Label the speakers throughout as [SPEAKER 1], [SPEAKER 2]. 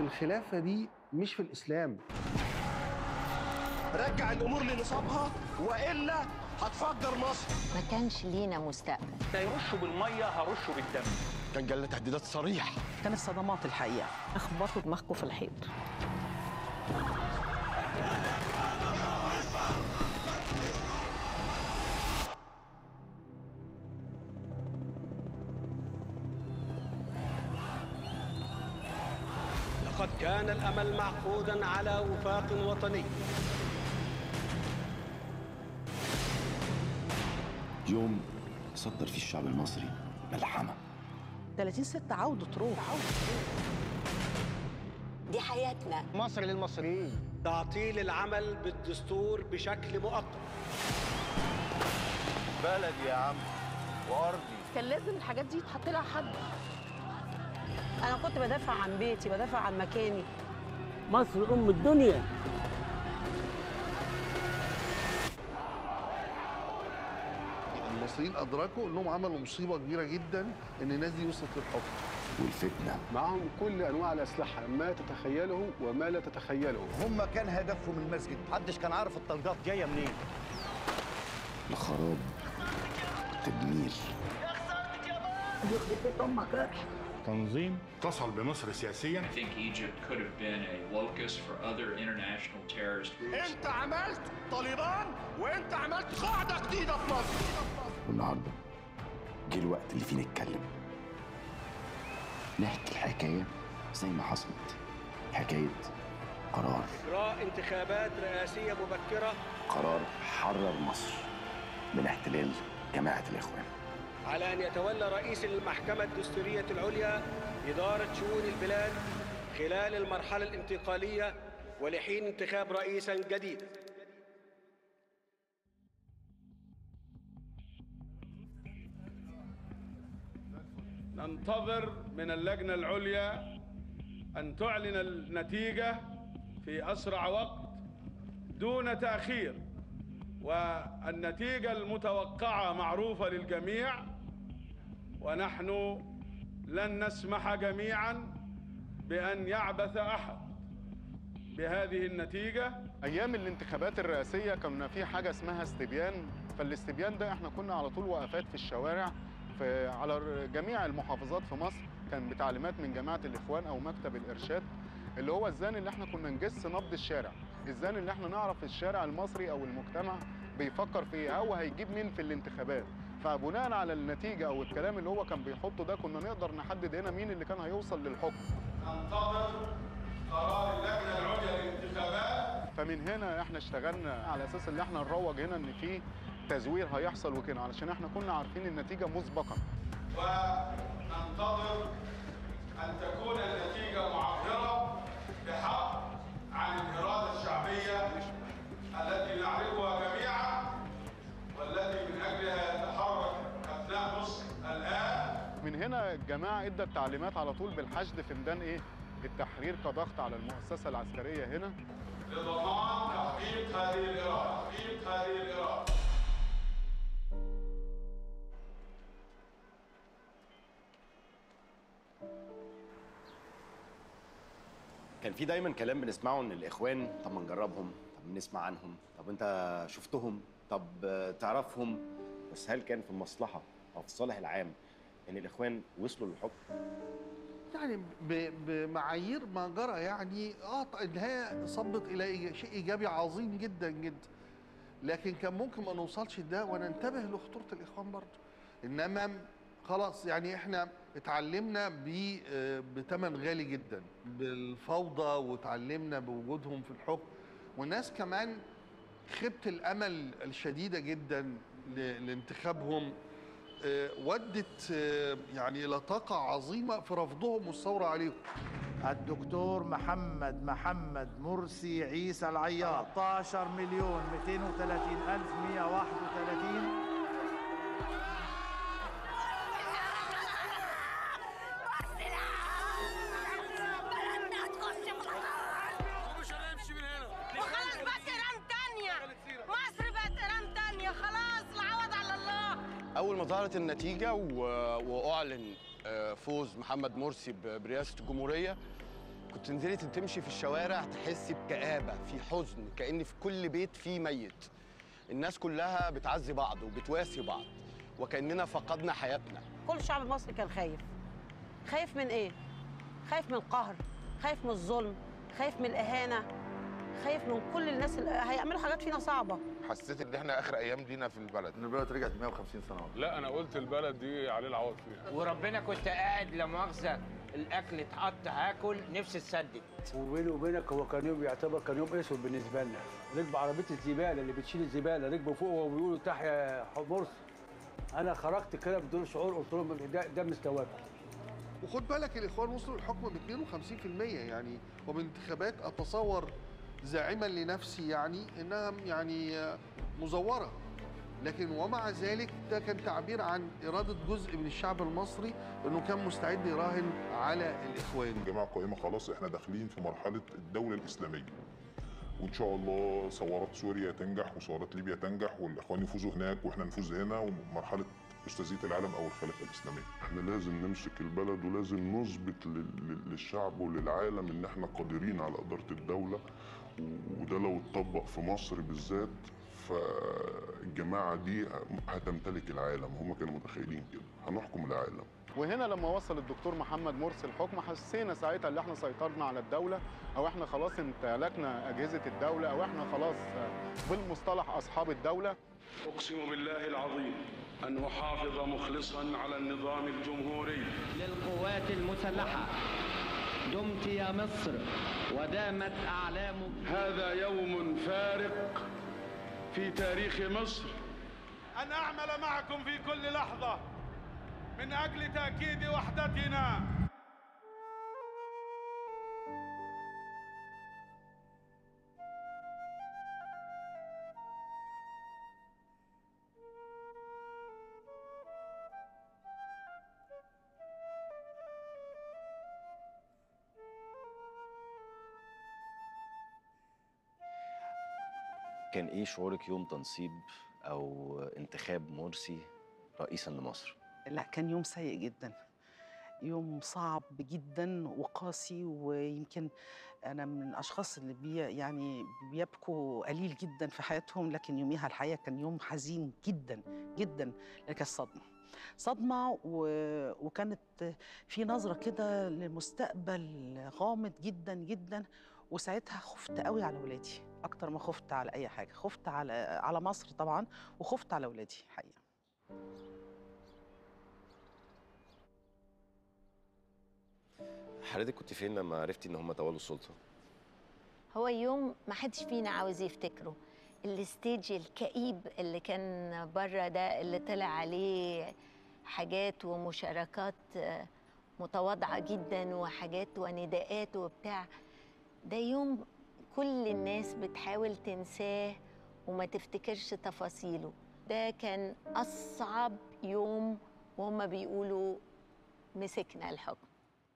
[SPEAKER 1] الخلافه دي مش في الاسلام
[SPEAKER 2] رجع الامور لنصابها والا هتفجر مصر
[SPEAKER 3] ما كانش لينا مستقبل
[SPEAKER 4] هيرشوا بالميه هرشوا بالدم
[SPEAKER 2] كان جالنا تهديدات صريحه
[SPEAKER 5] كانت صدمات الحقيقه اخبطوا دماغكم في الحيط
[SPEAKER 6] لقد كان الامل معقودا على وفاق وطني
[SPEAKER 7] يوم صدر فيه الشعب المصري ملحمه
[SPEAKER 5] 30 6 عوده روح
[SPEAKER 3] دي حياتنا
[SPEAKER 2] مصر للمصريين
[SPEAKER 6] تعطيل العمل بالدستور بشكل مؤقت
[SPEAKER 2] بلدي يا عم وارضي
[SPEAKER 5] كان لازم الحاجات دي يتحط لها حد انا كنت بدافع عن بيتي بدافع عن مكاني
[SPEAKER 8] مصر ام الدنيا
[SPEAKER 1] المصريين ادركوا انهم عملوا مصيبه كبيره جدا ان الناس دي وصلت للحكم
[SPEAKER 7] والفتنه
[SPEAKER 9] معهم كل انواع الاسلحه ما تتخيله وما لا تتخيله
[SPEAKER 2] هم كان هدفهم المسجد محدش كان عارف الطلقات جايه منين
[SPEAKER 7] الخراب تدمير
[SPEAKER 10] تنظيم اتصل بمصر سياسيا
[SPEAKER 11] I think Egypt could have been a locus for other international terrorist groups.
[SPEAKER 2] انت عملت طالبان وانت عملت قاعده جديده في مصر
[SPEAKER 7] والنهارده جه الوقت اللي فيه نتكلم نحكي الحكايه زي ما حصلت حكايه قرار
[SPEAKER 6] اجراء انتخابات رئاسيه مبكره
[SPEAKER 7] قرار حرر مصر من احتلال جماعه الاخوان
[SPEAKER 6] على ان يتولى رئيس المحكمه الدستوريه العليا اداره شؤون البلاد خلال المرحله الانتقاليه ولحين انتخاب رئيسا جديد
[SPEAKER 9] ننتظر من اللجنه العليا ان تعلن النتيجه في اسرع وقت دون تاخير والنتيجه المتوقعه معروفه للجميع ونحن لن نسمح جميعا بان يعبث احد بهذه النتيجه
[SPEAKER 10] ايام الانتخابات الرئاسيه كنا في حاجه اسمها استبيان فالاستبيان ده احنا كنا على طول وقفات في الشوارع في على جميع المحافظات في مصر كان بتعليمات من جماعه الاخوان او مكتب الارشاد اللي هو الزان اللي احنا كنا نجس نبض الشارع الزان اللي احنا نعرف الشارع المصري او المجتمع بيفكر في ايه او هيجيب مين في الانتخابات فبناء على النتيجه او الكلام اللي هو كان بيحطه ده كنا نقدر نحدد هنا مين اللي كان هيوصل للحكم
[SPEAKER 9] ننتظر قرار اللجنه العليا للانتخابات
[SPEAKER 10] فمن هنا احنا اشتغلنا على اساس ان احنا نروج هنا ان في تزوير هيحصل وكده علشان احنا كنا عارفين النتيجه مسبقا
[SPEAKER 9] وننتظر ان تكون النتيجه معبره بحق عن الاراده الشعبيه التي نعرفها جميعا والتي من اجلها يتحرك ابناء مصر الان
[SPEAKER 10] من هنا الجماعه ادت تعليمات على طول بالحشد في ميدان ايه التحرير كضغط على المؤسسه العسكريه هنا
[SPEAKER 9] لضمان تحقيق هذه الاراده تحقيق هذه الاراده
[SPEAKER 12] كان في دايما كلام بنسمعه ان الاخوان طب ما نجربهم طب نسمع عنهم طب انت شفتهم طب آه، تعرفهم بس هل كان في المصلحه او في الصالح العام ان الاخوان وصلوا للحكم
[SPEAKER 1] يعني ب- بمعايير ما جرى يعني اه ط- النهايه صبت الى إيج- شيء ايجابي عظيم جدا جدا لكن كان ممكن ما نوصلش لده وننتبه لخطوره الاخوان برضه انما خلاص يعني احنا اتعلمنا ب- آه، بثمن غالي جدا بالفوضى وتعلمنا بوجودهم في الحكم والناس كمان خيبه الامل الشديده جدا ل- لانتخابهم آه، ودت آه، يعني الى طاقه عظيمه في رفضهم والثوره عليهم
[SPEAKER 13] الدكتور محمد محمد مرسي عيسى العياط 13 مليون 230 ألف 131
[SPEAKER 14] وخلاص بس إيران تانية مصر بقت إيران تانية خلاص العوض على الله
[SPEAKER 2] اول ما ظهرت النتيجه و... واعلن آه، فوز محمد مرسي ب- برئاسه الجمهوريه
[SPEAKER 15] كنت تنزلي تمشي في الشوارع تحسي بكآبة في حزن كأن في كل بيت فيه ميت الناس كلها بتعزي بعض وبتواسي بعض وكأننا فقدنا حياتنا
[SPEAKER 5] كل شعب مصر كان خايف خايف من ايه خايف من القهر خايف من الظلم خايف من الاهانه خايف من كل الناس اللي هيعملوا حاجات فينا صعبه
[SPEAKER 16] حسيت ان احنا اخر ايام لينا في البلد
[SPEAKER 17] ان البلد رجعت 150 سنه
[SPEAKER 9] لا انا قلت البلد دي عليه العوض فيها
[SPEAKER 8] وربنا كنت قاعد لا مؤاخذه الاكل اتحط هاكل نفسي تسدد
[SPEAKER 18] وبيني وبينك هو كان يوم يعتبر كان يوم اسود بالنسبه لنا ركب عربيه الزباله اللي بتشيل الزباله ركبوا فوق وبيقولوا تحيا مرسي انا خرجت كده بدون شعور قلت لهم ده, ده مستواكم
[SPEAKER 1] وخد بالك الاخوان وصلوا الحكم ب 52% يعني وبانتخابات اتصور زاعما لنفسي يعني انها يعني مزوره لكن ومع ذلك ده كان تعبير عن اراده جزء من الشعب المصري انه كان مستعد يراهن على الاخوان
[SPEAKER 19] جماعه قائمه خلاص احنا داخلين في مرحله الدوله الاسلاميه وان شاء الله ثورات سوريا تنجح وثورات ليبيا تنجح والاخوان يفوزوا هناك واحنا نفوز هنا ومرحله استاذيه العالم او الخلافه الاسلاميه.
[SPEAKER 20] احنا لازم نمسك البلد ولازم نثبت لل- للشعب وللعالم ان احنا قادرين على اداره الدوله وده لو اتطبق في مصر بالذات فالجماعه دي هتمتلك العالم هم كانوا متخيلين كده هنحكم العالم
[SPEAKER 10] وهنا لما وصل الدكتور محمد مرسي الحكم حسينا ساعتها ان احنا سيطرنا على الدوله او احنا خلاص امتلكنا اجهزه الدوله او احنا خلاص بالمصطلح اصحاب الدوله
[SPEAKER 9] اقسم بالله العظيم ان احافظ مخلصا على النظام الجمهوري
[SPEAKER 21] للقوات المسلحة دمت يا مصر ودامت أعلامك
[SPEAKER 9] هذا يوم فارق في تاريخ مصر
[SPEAKER 22] أن أعمل معكم في كل لحظة من أجل تأكيد وحدتنا
[SPEAKER 12] كان ايه شعورك يوم تنصيب او انتخاب مرسي رئيسا لمصر
[SPEAKER 23] لا كان يوم سيء جدا يوم صعب جدا وقاسي ويمكن انا من الاشخاص اللي بي يعني بيبكوا قليل جدا في حياتهم لكن يوميها الحقيقه كان يوم حزين جدا جدا لكن صدمه صدمه و... وكانت في نظره كده لمستقبل غامض جدا جدا وساعتها خفت قوي على ولادي اكتر ما خفت على اي حاجه خفت على على مصر طبعا وخفت على ولادي حقيقه
[SPEAKER 12] حضرتك كنت فين لما عرفتي ان هم تولوا السلطه
[SPEAKER 3] هو يوم ما حدش فينا عاوز يفتكره الستيج الكئيب اللي كان بره ده اللي طلع عليه حاجات ومشاركات آه، متواضعة جدا وحاجات ونداءات وبتاع ده يوم كل الناس بتحاول تنساه وما تفتكرش تفاصيله ده كان أصعب يوم وهم بيقولوا مسكنا الحكم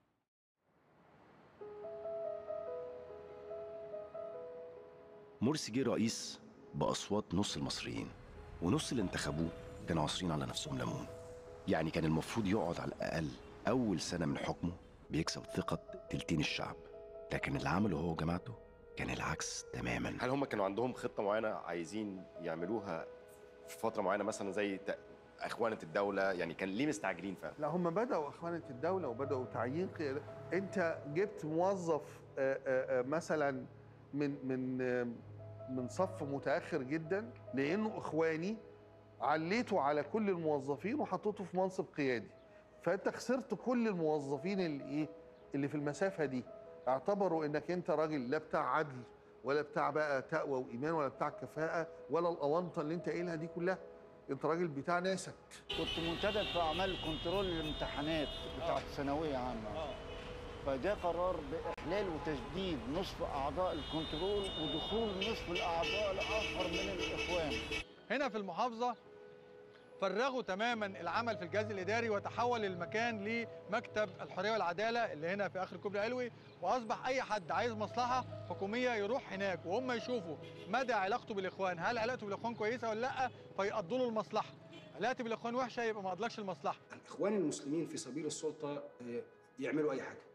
[SPEAKER 7] مرسي جه رئيس بأصوات نص المصريين ونص اللي انتخبوه كانوا عاصرين على نفسهم ليمون يعني كان المفروض يقعد على الأقل أول سنة من حكمه بيكسب ثقة تلتين الشعب لكن اللي عمله هو وجماعته كان العكس تماما
[SPEAKER 12] هل هم كانوا عندهم خطه معينه عايزين يعملوها في فتره معينه مثلا زي ت- اخوانه الدوله يعني كان ليه مستعجلين فعلا
[SPEAKER 1] لا هم بدأوا أخوانة الدولة وبدأوا تعيين قيادة أنت جبت موظف آه، آه، آه، مثلا من من آه، من صف متأخر جدا لأنه إخواني عليته على كل الموظفين وحطيته في منصب قيادي فأنت خسرت كل الموظفين اللي إيه اللي في المسافة دي اعتبروا إنك أنت راجل لا بتاع عدل ولا بتاع بقى تقوى وإيمان ولا بتاع كفاءة ولا الأونطة اللي أنت قايلها دي كلها أنت راجل بتاع ناسك
[SPEAKER 13] كنت منتدب في اعمال كنترول الامتحانات بتاعت ثانويه عامه فجاء قرار باحلال وتجديد نصف اعضاء الكنترول ودخول نصف الاعضاء الاخر من الاخوان
[SPEAKER 24] هنا في المحافظة فرغوا تماما العمل في الجهاز الإداري وتحول المكان لمكتب الحرية والعدالة اللي هنا في آخر كوبري علوي وأصبح أي حد عايز مصلحة حكومية يروح هناك وهم يشوفوا مدى علاقته بالإخوان هل علاقته بالإخوان كويسة ولا لأ فيقضوا له المصلحة علاقتي بالإخوان وحشة يبقى ما قضلكش المصلحة
[SPEAKER 25] الاخوان المسلمين في سبيل السلطه آه، يعملوا اي حاجه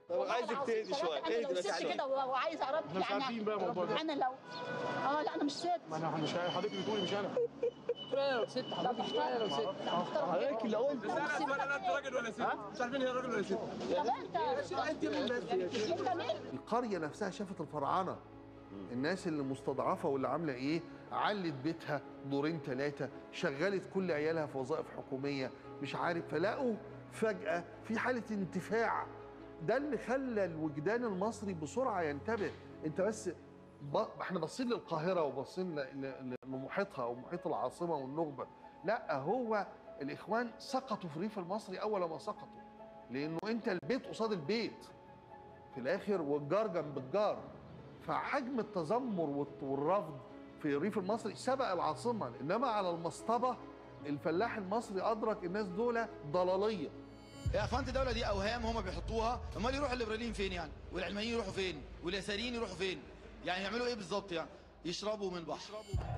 [SPEAKER 4] طب عايزك تهدي شويه
[SPEAKER 6] انا لو
[SPEAKER 4] اهدي بس
[SPEAKER 6] ست
[SPEAKER 4] شويه
[SPEAKER 6] كده وعايزه اربي
[SPEAKER 4] احنا مش عارفين بقى الموضوع ده.
[SPEAKER 6] انا لو اه لا انا مش ست
[SPEAKER 4] ما انا مش حضرتك بتقولي مش انا
[SPEAKER 6] انا لو ست حضرتك انا لو ست
[SPEAKER 4] حضرتك اللي قلت
[SPEAKER 6] لا
[SPEAKER 4] ولا انت راجل ولا ست مش عارفين هي راجل ولا ست
[SPEAKER 6] طب انت
[SPEAKER 4] انت مين بس
[SPEAKER 6] انت مين
[SPEAKER 1] القرية نفسها شافت الفراعنة الناس اللي مستضعفة واللي عاملة ايه علت بيتها دورين ثلاثة شغلت كل عيالها في وظائف حكومية مش عارف فلاقوا فجأة في حالة انتفاع ده اللي خلى الوجدان المصري بسرعة ينتبه انت بس ب... احنا باصين للقاهرة وباصين ل... ل... لمحيطها او محيط العاصمة والنخبة لا هو الاخوان سقطوا في الريف المصري اول ما سقطوا لانه انت البيت قصاد البيت في الاخر والجار جنب الجار فحجم التذمر والت- والرفض في الريف المصري سبق العاصمه انما على المصطبه الفلاح المصري ادرك الناس دول ضلاليه
[SPEAKER 11] يا اخوانة الدولة دي اوهام هم بيحطوها امال يروح الليبراليين فين يعني والعلمانيين يروحوا فين واليساريين يروحوا فين يعني يعملوا ايه بالظبط يعني يشربوا من البحر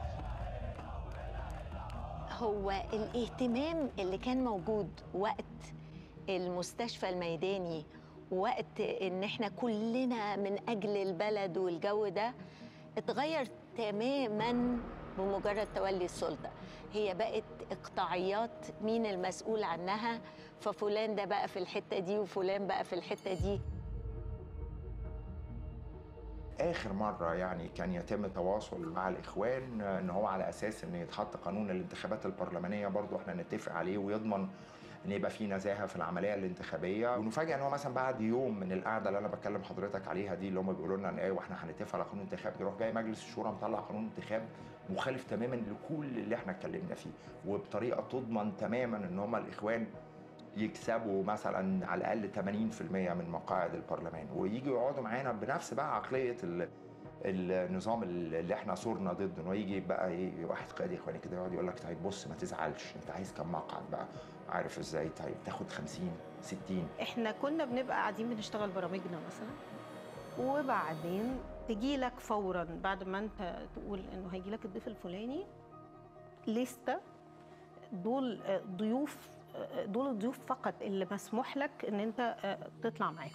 [SPEAKER 3] هو الاهتمام اللي كان موجود وقت المستشفى الميداني وقت ان احنا كلنا من اجل البلد والجو ده اتغير تماما بمجرد تولي السلطه هي بقت اقطاعيات مين المسؤول عنها ففلان ده بقى في الحته دي وفلان بقى في الحته دي
[SPEAKER 17] اخر مره يعني كان يتم التواصل مع الاخوان آه، ان هو على اساس ان يتحط قانون الانتخابات البرلمانيه برضو احنا نتفق عليه ويضمن ان يبقى في نزاهه في العمليه الانتخابيه ونفاجئ ان هو مثلا بعد يوم من القعده اللي انا بكلم حضرتك عليها دي اللي هم بيقولوا لنا ان ايه واحنا هنتفق على قانون انتخاب يروح جاي مجلس الشورى مطلع قانون انتخاب مخالف تماما لكل اللي احنا اتكلمنا فيه وبطريقه تضمن تماما ان هم الاخوان يكسبوا مثلا على الاقل 80% من مقاعد البرلمان ويجوا يقعدوا معانا بنفس بقى عقليه ال النظام اللي احنا صرنا ضده انه يجي بقى ايه واحد قائد اخواني كده يقعد يقول لك طيب بص ما تزعلش انت عايز كم مقعد بقى عارف ازاي طيب تاخد 50 60
[SPEAKER 25] احنا كنا بنبقى قاعدين بنشتغل برامجنا مثلا وبعدين تجي لك فورا بعد ما انت تقول انه هيجي لك الضيف الفلاني لستة دول آه، ضيوف آه، دول الضيوف فقط اللي مسموح لك ان انت آه، تطلع معاهم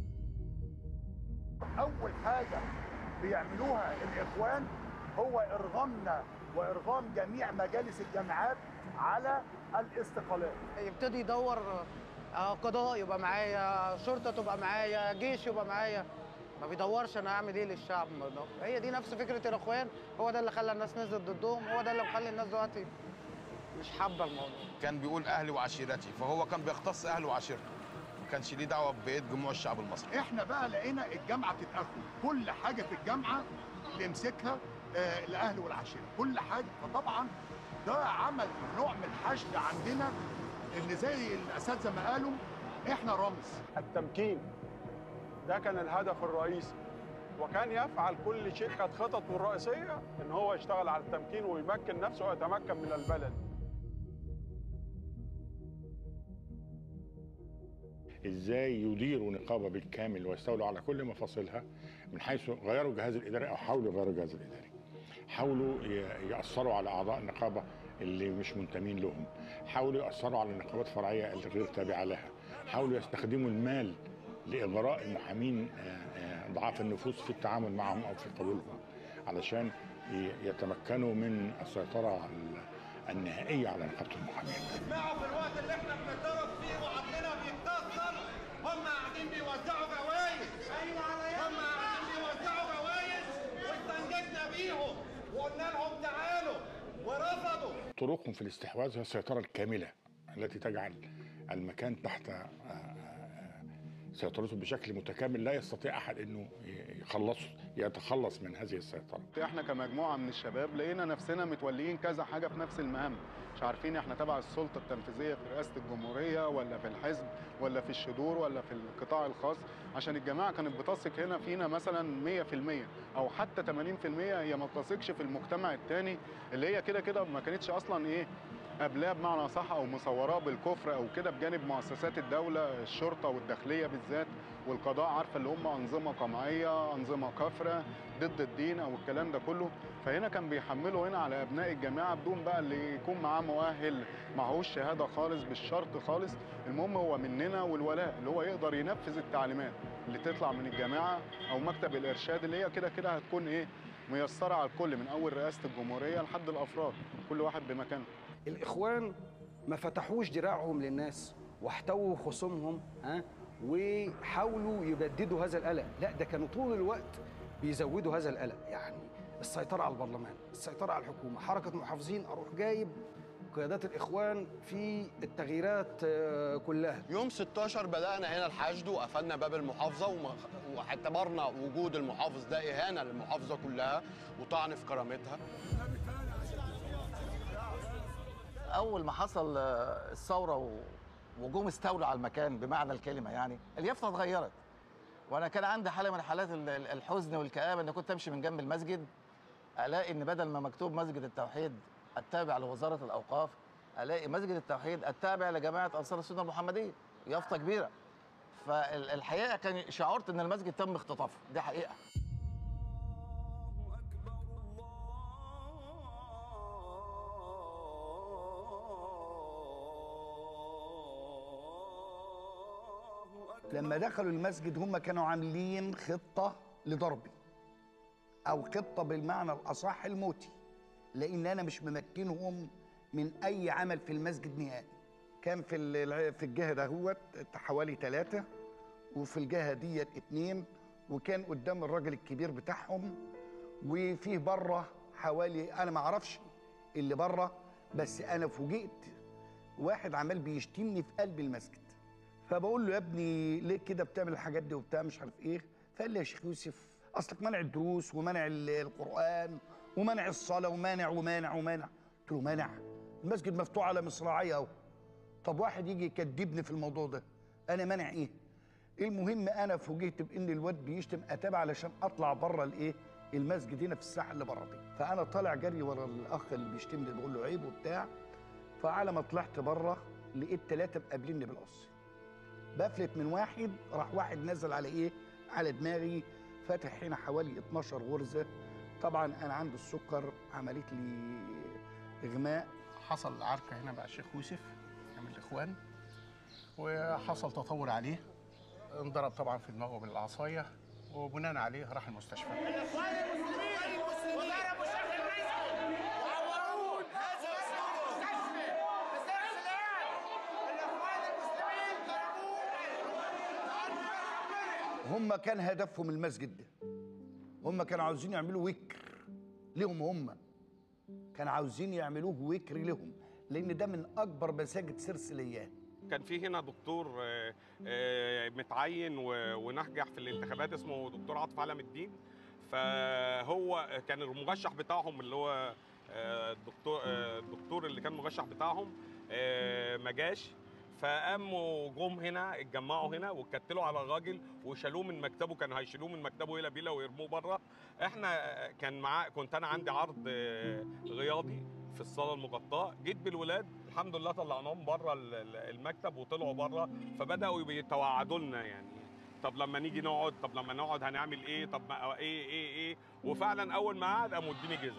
[SPEAKER 26] اول حاجه بيعملوها الاخوان هو ارغامنا وارغام جميع مجالس الجامعات على الاستقالات
[SPEAKER 27] يبتدي يدور آه، قضاء يبقى معايا شرطه تبقى معايا جيش يبقى معايا ما بيدورش انا اعمل ايه للشعب هي دي نفس فكره الاخوان هو ده اللي خلى الناس نزلت ضدهم هو ده اللي مخلي الناس دلوقتي مش حابه الموضوع
[SPEAKER 16] كان بيقول اهلي وعشيرتي فهو كان بيختص اهله وعشيرته ما كانش ليه دعوه ببقيه جموع الشعب المصري
[SPEAKER 26] احنا بقى لقينا الجامعه بتتاخد كل حاجه في الجامعه اللي يمسكها آه، الاهل والعشيره كل حاجه فطبعا ده عمل نوع من الحشد عندنا ان زي الاساتذه ما قالوا احنا رمز
[SPEAKER 9] التمكين ده كان الهدف الرئيسي وكان يفعل كل شيء كانت خططه الرئيسيه ان هو يشتغل على التمكين ويمكن نفسه ويتمكن من البلد
[SPEAKER 28] ازاي يديروا نقابه بالكامل ويستولوا على كل مفاصلها من حيث غيروا الجهاز الاداري او حاولوا يغيروا الجهاز الاداري حاولوا ي- ياثروا على اعضاء النقابه اللي مش منتمين لهم حاولوا ياثروا على النقابات الفرعيه اللي غير تابعه لها حاولوا يستخدموا المال لاغراء المحامين آه، آه، ضعاف النفوس في التعامل معهم او في قبولهم علشان ي- يتمكنوا من السيطره ال- النهائيه على نقابه المحامين
[SPEAKER 22] اسمعوا في الوقت اللي احنا بنتضرب فيه وعقلنا بيتكسر هم قاعدين بيوزعوا جوائز ايوه على هم قاعدين بيوزعوا جوائز واستنجدنا بيهم وقلنا لهم تعالوا ورفضوا
[SPEAKER 28] طرقهم في الاستحواذ هي السيطرة الكاملة التي تجعل المكان تحت آه، آه، سيطرته بشكل متكامل لا يستطيع أحد أنه يخلص يتخلص من هذه السيطرة
[SPEAKER 10] احنا كمجموعه من الشباب لقينا نفسنا متوليين كذا حاجه في نفس المهام مش عارفين احنا تبع السلطه التنفيذيه في رئاسه الجمهوريه ولا في الحزب ولا في الشذور ولا في القطاع الخاص عشان الجماعه كانت بتثق هنا فينا مثلا 100% او حتى 80% هي ما بتثقش في المجتمع الثاني اللي هي كده كده ما كانتش اصلا ايه قبلها بمعنى صح او مصوراه بالكفر او كده بجانب مؤسسات الدوله الشرطه والداخليه بالذات والقضاء عارفه اللي هم انظمه قمعيه انظمه كافره ضد الدين او الكلام ده كله فهنا كان بيحملوا هنا على ابناء الجامعه بدون بقى اللي يكون معاه مؤهل معهوش شهاده خالص بالشرط خالص المهم هو مننا والولاء اللي هو يقدر ينفذ التعليمات اللي تطلع من الجامعه او مكتب الارشاد اللي هي كده كده هتكون ايه ميسره على الكل من اول رئاسه الجمهوريه لحد الافراد كل واحد بمكانه
[SPEAKER 2] الاخوان ما فتحوش دراعهم للناس واحتووا خصومهم ها وحاولوا يبددوا هذا القلق لا ده كانوا طول الوقت بيزودوا هذا القلق يعني السيطره على البرلمان السيطره على الحكومه حركه محافظين اروح جايب قيادات الاخوان في التغييرات آه، كلها
[SPEAKER 5] يوم 16 بدأنا هنا الحشد وقفلنا باب المحافظة وما- واعتبرنا وجود المحافظ ده إهانة للمحافظة كلها وطعن في كرامتها
[SPEAKER 8] اول ما حصل آه، الثوره و- وجم استولوا على المكان بمعنى الكلمه يعني اليافطه اتغيرت وانا كان عندي حاله من حالات ال- ال- الحزن والكآبه ان كنت امشي من جنب المسجد الاقي ان بدل ما مكتوب مسجد التوحيد التابع لوزاره الاوقاف الاقي مسجد التوحيد التابع لجماعه انصار السنه المحمديه يافطه كبيره فالحقيقه كان شعرت ان المسجد تم اختطافه دي حقيقه
[SPEAKER 14] لما دخلوا المسجد هم كانوا عاملين خطة لضربي أو خطة بالمعنى الأصح الموتي لأن أنا مش ممكنهم من أي عمل في المسجد نهائي كان في ال- في الجهة دهوت حوالي ثلاثة وفي الجهة ديت اتنين وكان قدام الراجل الكبير بتاعهم وفيه بره حوالي أنا ما أعرفش اللي بره بس أنا فوجئت واحد عمال بيشتمني في قلب المسجد فبقول له يا ابني ليه كده بتعمل الحاجات دي وبتاع مش عارف ايه فقال لي يا شيخ يوسف اصلك منع الدروس ومنع ال- القران ومنع الصلاه ومانع ومانع ومانع قلت له مانع المسجد مفتوح على مصراعيه اهو طب واحد يجي يكدبني في الموضوع ده انا مانع ايه المهم انا فوجئت بان الواد بيشتم اتابع علشان اطلع بره الايه المسجد هنا في الساحه اللي بره دي فانا طالع جري ورا الاخ اللي بيشتمني بقول له عيب وبتاع فعلى ما طلعت بره لقيت ثلاثه مقابليني بالقص بفلت من واحد راح واحد نزل على ايه على دماغي فاتح هنا حوالي 12 غرزه طبعا انا عندي السكر عملت لي اغماء
[SPEAKER 15] حصل عركة هنا مع الشيخ يوسف من الإخوان وحصل تطور عليه انضرب طبعا في دماغه بالعصاية وبناء عليه راح المستشفى
[SPEAKER 22] الاخوان المسلمين وضربوا شيخ المسجد وعوروه هذا اسمه مستشفى مستشفى الان الاخوان المسلمين ضربوه
[SPEAKER 14] هم كان هدفهم المسجد ده هم كانوا عاوزين يعملوا وكر لهم هم كانوا عاوزين يعملوه وكر لهم لان ده من اكبر مساجد سرسليات
[SPEAKER 18] كان في هنا دكتور آه، آه، متعين و- ونجح في الانتخابات اسمه دكتور عاطف علم الدين فهو كان المرشح بتاعهم اللي هو آه، الدكتور آه، الدكتور اللي كان المرشح بتاعهم آه، ما جاش فقاموا جم هنا اتجمعوا هنا وكتلوا على الراجل وشالوه من مكتبه كانوا هيشيلوه من مكتبه الى بيلا ويرموه بره احنا كان معاه كنت انا عندي عرض آه، رياضي في الصاله المغطاه جيت بالولاد الحمد لله طلعناهم بره ال- ال- المكتب وطلعوا بره فبداوا بيتوعدوا لنا يعني طب لما نيجي نقعد طب لما نقعد هنعمل ايه طب ما ايه ايه ايه وفعلا اول ما قعد قاموا اديني جزم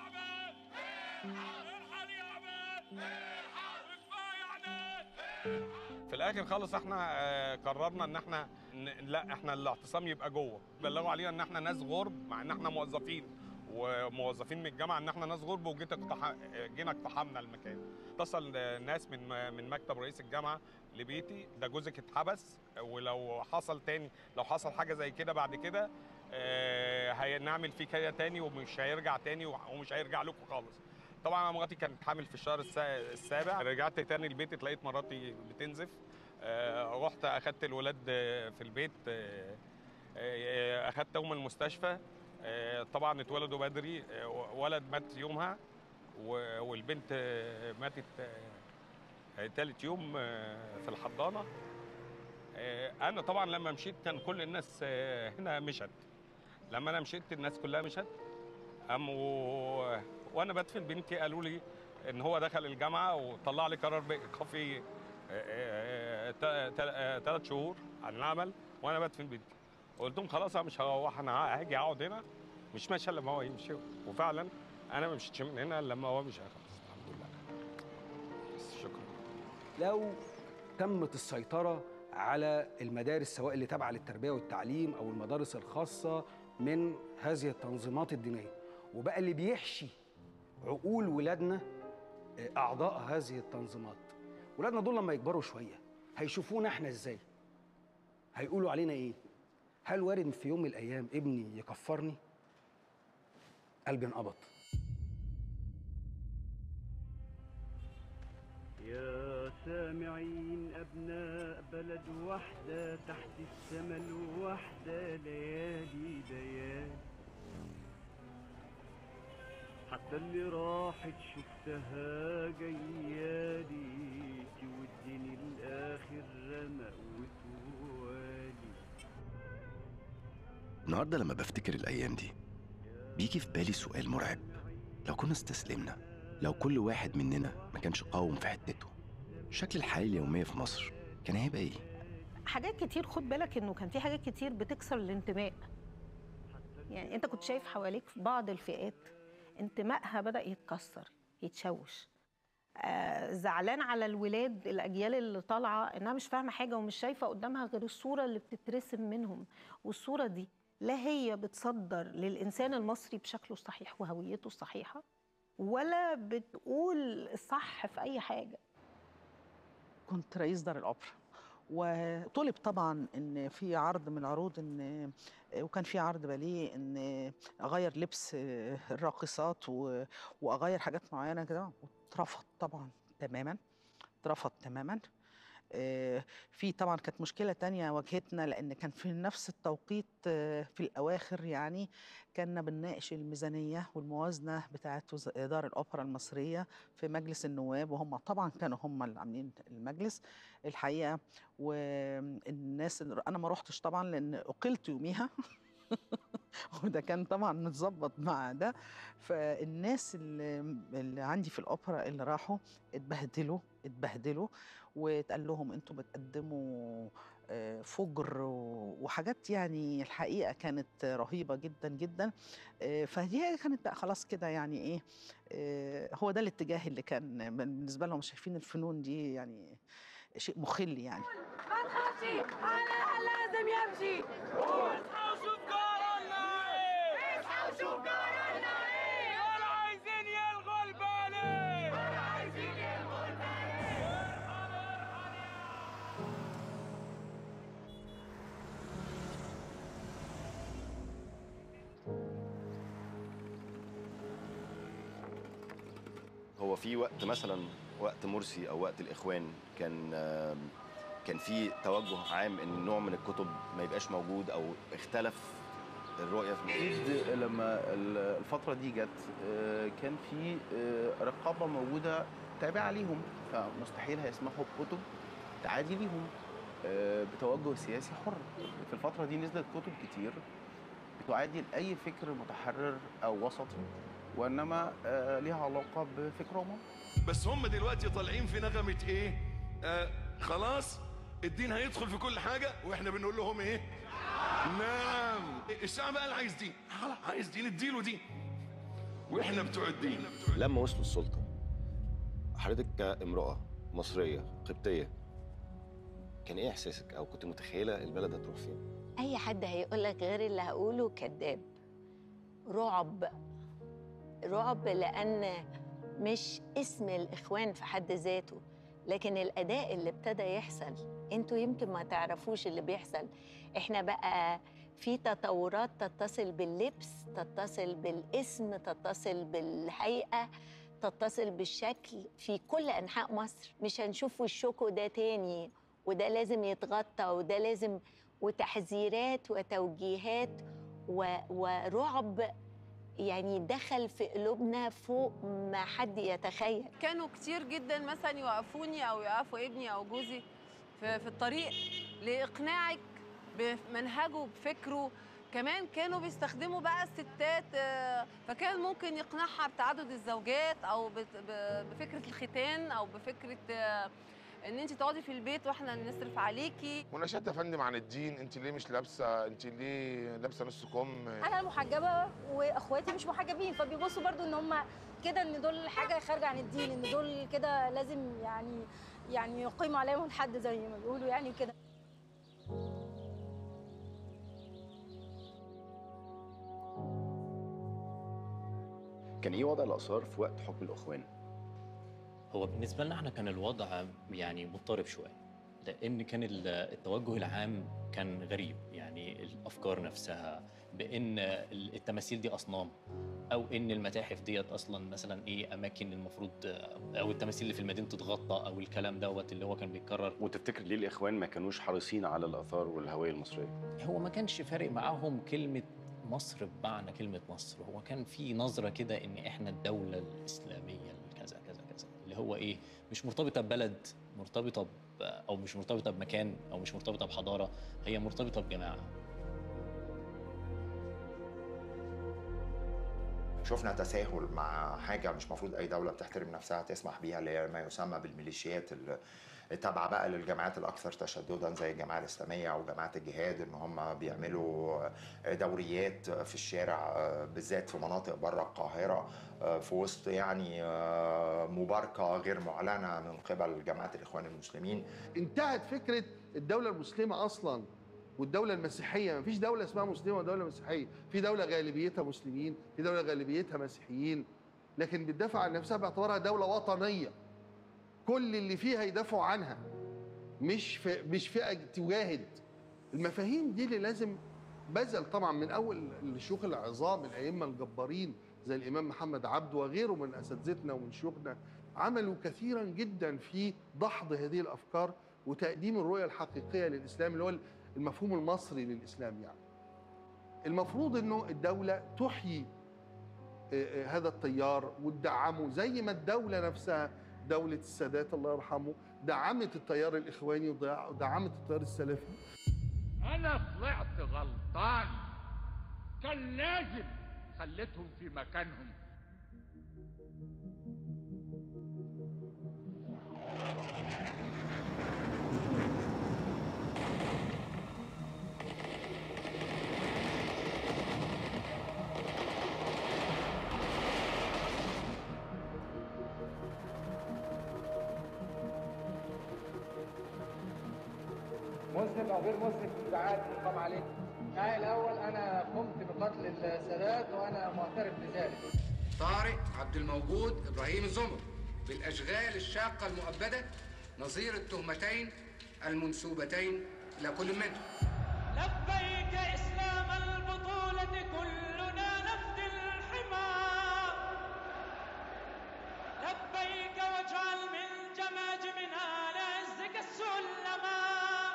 [SPEAKER 18] في الاخر خالص احنا آه، قررنا ان احنا ن- لا احنا الاعتصام يبقى جوه بلغوا علينا ان احنا ناس غرب مع ان احنا موظفين وموظفين من الجامعه ان احنا ناس غرب وجيت اقتح... جينا اقتحمنا المكان اتصل آه، ناس من من مكتب رئيس الجامعه لبيتي ده جوزك اتحبس ولو حصل تاني لو حصل حاجه زي كده بعد كده آه، هنعمل فيه كده تاني ومش هيرجع تاني ومش هيرجع لكم خالص طبعا انا مراتي كانت حامل في الشهر السا- السابع رجعت تاني البيت لقيت مراتي بتنزف آه، رحت اخدت الولاد آه، في البيت آه، آه، اخدتهم المستشفى آه، طبعا اتولدوا بدري آه، ولد مات يومها و- والبنت آه، ماتت آه، تالت يوم آه، في الحضانه آه، انا طبعا لما مشيت كان كل الناس آه، هنا مشت لما انا مشيت الناس كلها مشت قاموا وانا بدفن بنتي قالوا لي ان هو دخل الجامعه وطلع لي قرار بايقافي ثلاث شهور عن العمل وانا بات في البيت قلت لهم خلاص انا مش هروح انا هاجي اقعد هنا مش ماشي الا لما هو يمشي وفعلا انا ما مشيتش من هنا إلا لما هو مشي خلاص الحمد لله بس شكرا
[SPEAKER 2] لو تمت السيطرة على المدارس سواء اللي تابعة للتربية والتعليم أو المدارس الخاصة من هذه التنظيمات الدينية وبقى اللي بيحشي عقول ولادنا آه، أعضاء هذه التنظيمات ولادنا دول لما يكبروا شوية هيشوفونا احنا ازاي هيقولوا علينا ايه هل وارد في يوم من الأيام ابني يكفرني قلبي انقبض
[SPEAKER 7] يا سامعين أبناء بلد وحدة تحت السما الوحدة ليالي ليالي حتى اللي راحت شفتها جيالي تودني الآخر رمق وتوالي
[SPEAKER 12] النهارده لما بفتكر الأيام دي بيجي في بالي سؤال مرعب لو كنا استسلمنا لو كل واحد مننا ما كانش قاوم في حتته شكل الحياة اليومية في مصر كان هيبقى إيه؟
[SPEAKER 25] حاجات كتير خد بالك انه كان في حاجات كتير بتكسر الانتماء يعني انت كنت شايف حواليك في بعض الفئات انتمائها بدا يتكسر يتشوش آه زعلان على الولاد الاجيال اللي طالعه انها مش فاهمه حاجه ومش شايفه قدامها غير الصوره اللي بتترسم منهم والصوره دي لا هي بتصدر للانسان المصري بشكله الصحيح وهويته الصحيحه ولا بتقول الصح في اي حاجه
[SPEAKER 13] كنت رئيس دار الأوبرا وطلب طبعا ان في عرض من العروض ان وكان في عرض باليه ان اغير لبس الراقصات و- واغير حاجات معينه كده واترفض طبعا تماما اترفض تماما آه، في طبعا كانت مشكله تانية واجهتنا لان كان في نفس التوقيت آه، في الاواخر يعني كنا بنناقش الميزانيه والموازنه بتاعه وز- دار الاوبرا المصريه في مجلس النواب وهم طبعا كانوا هم اللي عاملين المجلس الحقيقه والناس انا ما روحتش طبعا لان اقلت يوميها وده كان طبعا متظبط مع ده فالناس اللي, اللي عندي في الاوبرا اللي راحوا اتبهدلوا اتبهدلوا واتقال لهم انتوا بتقدموا آه، فجر و- وحاجات يعني الحقيقه كانت رهيبه جدا جدا آه، فدي كانت بقى خلاص كده يعني ايه آه، هو ده الاتجاه اللي كان بالنسبه لهم شايفين الفنون دي يعني شيء مخل يعني
[SPEAKER 22] ما تخافش انا لازم يمشي اصحى وشوف قرارنا ايه اصحى وشوف قرارنا ايه ولا عايزين يلغوا البالي ولا عايزين يلغوا البالي
[SPEAKER 12] هو في وقت مثلا وقت مرسي او وقت الاخوان كان آم، كان في توجه عام ان نوع من الكتب ما يبقاش موجود او اختلف الرؤيه في
[SPEAKER 19] اكيد لما ال- الفتره دي جت آه، كان في آه، رقابه موجوده تابعه ليهم فمستحيل هيسمحوا بكتب تعادي ليهم آه، بتوجه سياسي حر في الفتره دي نزلت كتب كتير بتعادي لاي فكر متحرر او وسطي وانما آه، ليها علاقه بفكرهم
[SPEAKER 20] بس هم دلوقتي طالعين في نغمة ايه آه خلاص الدين هيدخل في كل حاجة واحنا بنقول لهم ايه نعم الشعب قال عايز دين خلاص عايز دين اديله دين واحنا بتوع الدين
[SPEAKER 12] لما وصلوا السلطه حضرتك كامراه مصريه قبطيه كان ايه احساسك او كنت متخيله البلد هتروح فين
[SPEAKER 3] اي حد هيقول لك غير اللي هقوله كذاب رعب رعب لان مش اسم الاخوان في حد ذاته لكن الاداء اللي ابتدى يحصل انتوا يمكن ما تعرفوش اللي بيحصل احنا بقى في تطورات تتصل باللبس تتصل بالاسم تتصل بالهيئه تتصل بالشكل في كل انحاء مصر مش هنشوف وشكوا ده تاني وده لازم يتغطى وده لازم وتحذيرات وتوجيهات و... ورعب يعني دخل في قلوبنا فوق ما حد يتخيل
[SPEAKER 21] كانوا كتير جدا مثلا يوقفوني او يوقفوا ابني او جوزي في, في الطريق لاقناعك بمنهجه بفكره كمان كانوا بيستخدموا بقى الستات آه، فكان ممكن يقنعها بتعدد الزوجات او بت- ب- بفكره الختان او بفكره آه، ان انت تقعدي في البيت واحنا نصرف عليكي
[SPEAKER 16] مناشدة يا فندم عن الدين انت ليه مش لابسه انت ليه لابسه نص كم
[SPEAKER 1] انا محجبه واخواتي مش محجبين فبيبصوا برضو ان هم كده ان دول حاجه خارجه عن الدين ان دول كده لازم يعني يعني يقيموا عليهم الحد زي ما بيقولوا يعني كده
[SPEAKER 12] كان ايه وضع الاثار في وقت حكم الاخوان
[SPEAKER 4] هو بالنسبة لنا احنا كان الوضع يعني مضطرب شوية لأن كان ال- التوجه العام كان غريب يعني الأفكار نفسها بأن ال- التماثيل دي أصنام أو إن المتاحف ديت أصلا مثلا إيه أماكن المفروض أو التماثيل اللي في المدينة تتغطى أو الكلام دوت اللي هو كان بيتكرر
[SPEAKER 12] وتفتكر ليه الاخوان ما كانوش حريصين على الاثار والهويه المصريه
[SPEAKER 4] هو ما كانش فارق معاهم كلمة مصر بمعنى كلمة مصر هو كان في نظرة كده إن إحنا الدولة الإسلامية كذا كذا كذا اللي هو إيه مش مرتبطة ببلد مرتبطة ب أو مش مرتبطة بمكان أو مش مرتبطة بحضارة هي مرتبطة بجماعة
[SPEAKER 6] شفنا تساهل مع حاجه مش مفروض اي دوله بتحترم نفسها تسمح بيها اللي هي ما يسمى بالميليشيات ال- التابعه بقى للجماعات الاكثر تشددا زي الجماعه الاسلاميه او جماعه الجهاد ان هم بيعملوا دوريات في الشارع بالذات في مناطق بره القاهره في وسط يعني مباركه غير معلنه من قبل جماعه الاخوان المسلمين
[SPEAKER 11] انتهت فكره الدوله المسلمه اصلا والدوله المسيحيه مفيش دوله اسمها مسلمه ودوله مسيحيه في دوله غالبيتها مسلمين في دوله غالبيتها مسيحيين لكن بتدافع عن نفسها باعتبارها دوله وطنيه كل اللي فيها يدافعوا عنها مش في مش فئه تجاهد المفاهيم دي اللي لازم بذل طبعا من اول الشيوخ العظام الائمه الجبارين زي الامام محمد عبد وغيره من اساتذتنا ومن شيوخنا عملوا كثيرا جدا في دحض هذه الافكار وتقديم الرؤيه الحقيقيه للاسلام اللي هو المفهوم المصري للاسلام يعني. المفروض انه الدوله تحيي آه، آه، هذا التيار وتدعمه زي ما الدوله نفسها دوله السادات الله يرحمه دعمت التيار الاخواني ودع- ودعمت التيار السلفي
[SPEAKER 17] انا طلعت غلطان كان لازم خليتهم في مكانهم
[SPEAKER 23] مسلم او غير مسلم ساعات مقام عليك النهاية الاول انا قمت بقتل السادات وانا معترف بذلك
[SPEAKER 24] طارق عبد الموجود ابراهيم الزمر بالاشغال الشاقه المؤبده نظير التهمتين المنسوبتين الى كل منهم
[SPEAKER 27] لبيك إسلام البطولة كلنا نفدي الحمى لبيك واجعل من جماجمنا لعزك السلما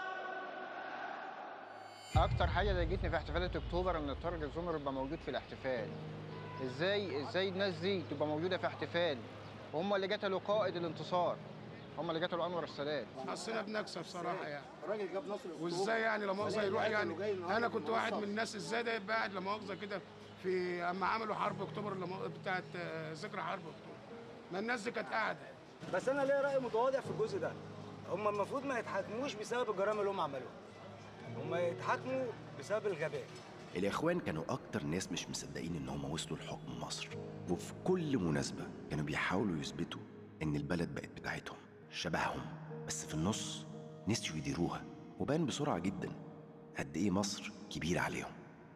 [SPEAKER 29] اكتر حاجه ضايقتني في احتفالات اكتوبر ان طارق الزمر يبقى موجود في الاحتفال ازاي ازاي الناس دي تبقى موجوده في احتفال وهم اللي قتلوا قائد الانتصار هم اللي قتلوا انور السادات
[SPEAKER 15] حسينا بنكسب صراحه يعني
[SPEAKER 23] الراجل جاب نصر
[SPEAKER 15] وازاي يعني لا مؤاخذه يروح
[SPEAKER 23] ولاية
[SPEAKER 15] يعني
[SPEAKER 23] وجاي النهارده
[SPEAKER 15] انا كنت واحد من
[SPEAKER 23] بالمنصب.
[SPEAKER 15] الناس ازاي ده يبقى قاعد لا مؤاخذه كده في اما عملوا حرب اكتوبر لا مؤاخذة بتاعت آه، ذكرى حرب اكتوبر ما الناس دي كانت قاعده
[SPEAKER 30] بس انا ليا راي متواضع في الجزء ده هم المفروض ما يتحاكموش بسبب الجرائم اللي هم عملوها هم يتحاكموا بسبب الغباء
[SPEAKER 12] الإخوان كانوا أكتر ناس مش مصدقين إن هم وصلوا لحكم مصر وفي كل مناسبة كانوا بيحاولوا يثبتوا إن البلد بقت بتاعتهم شبههم بس في النص نسيوا يديروها وبان بسرعة جدا قد إيه مصر كبيرة عليهم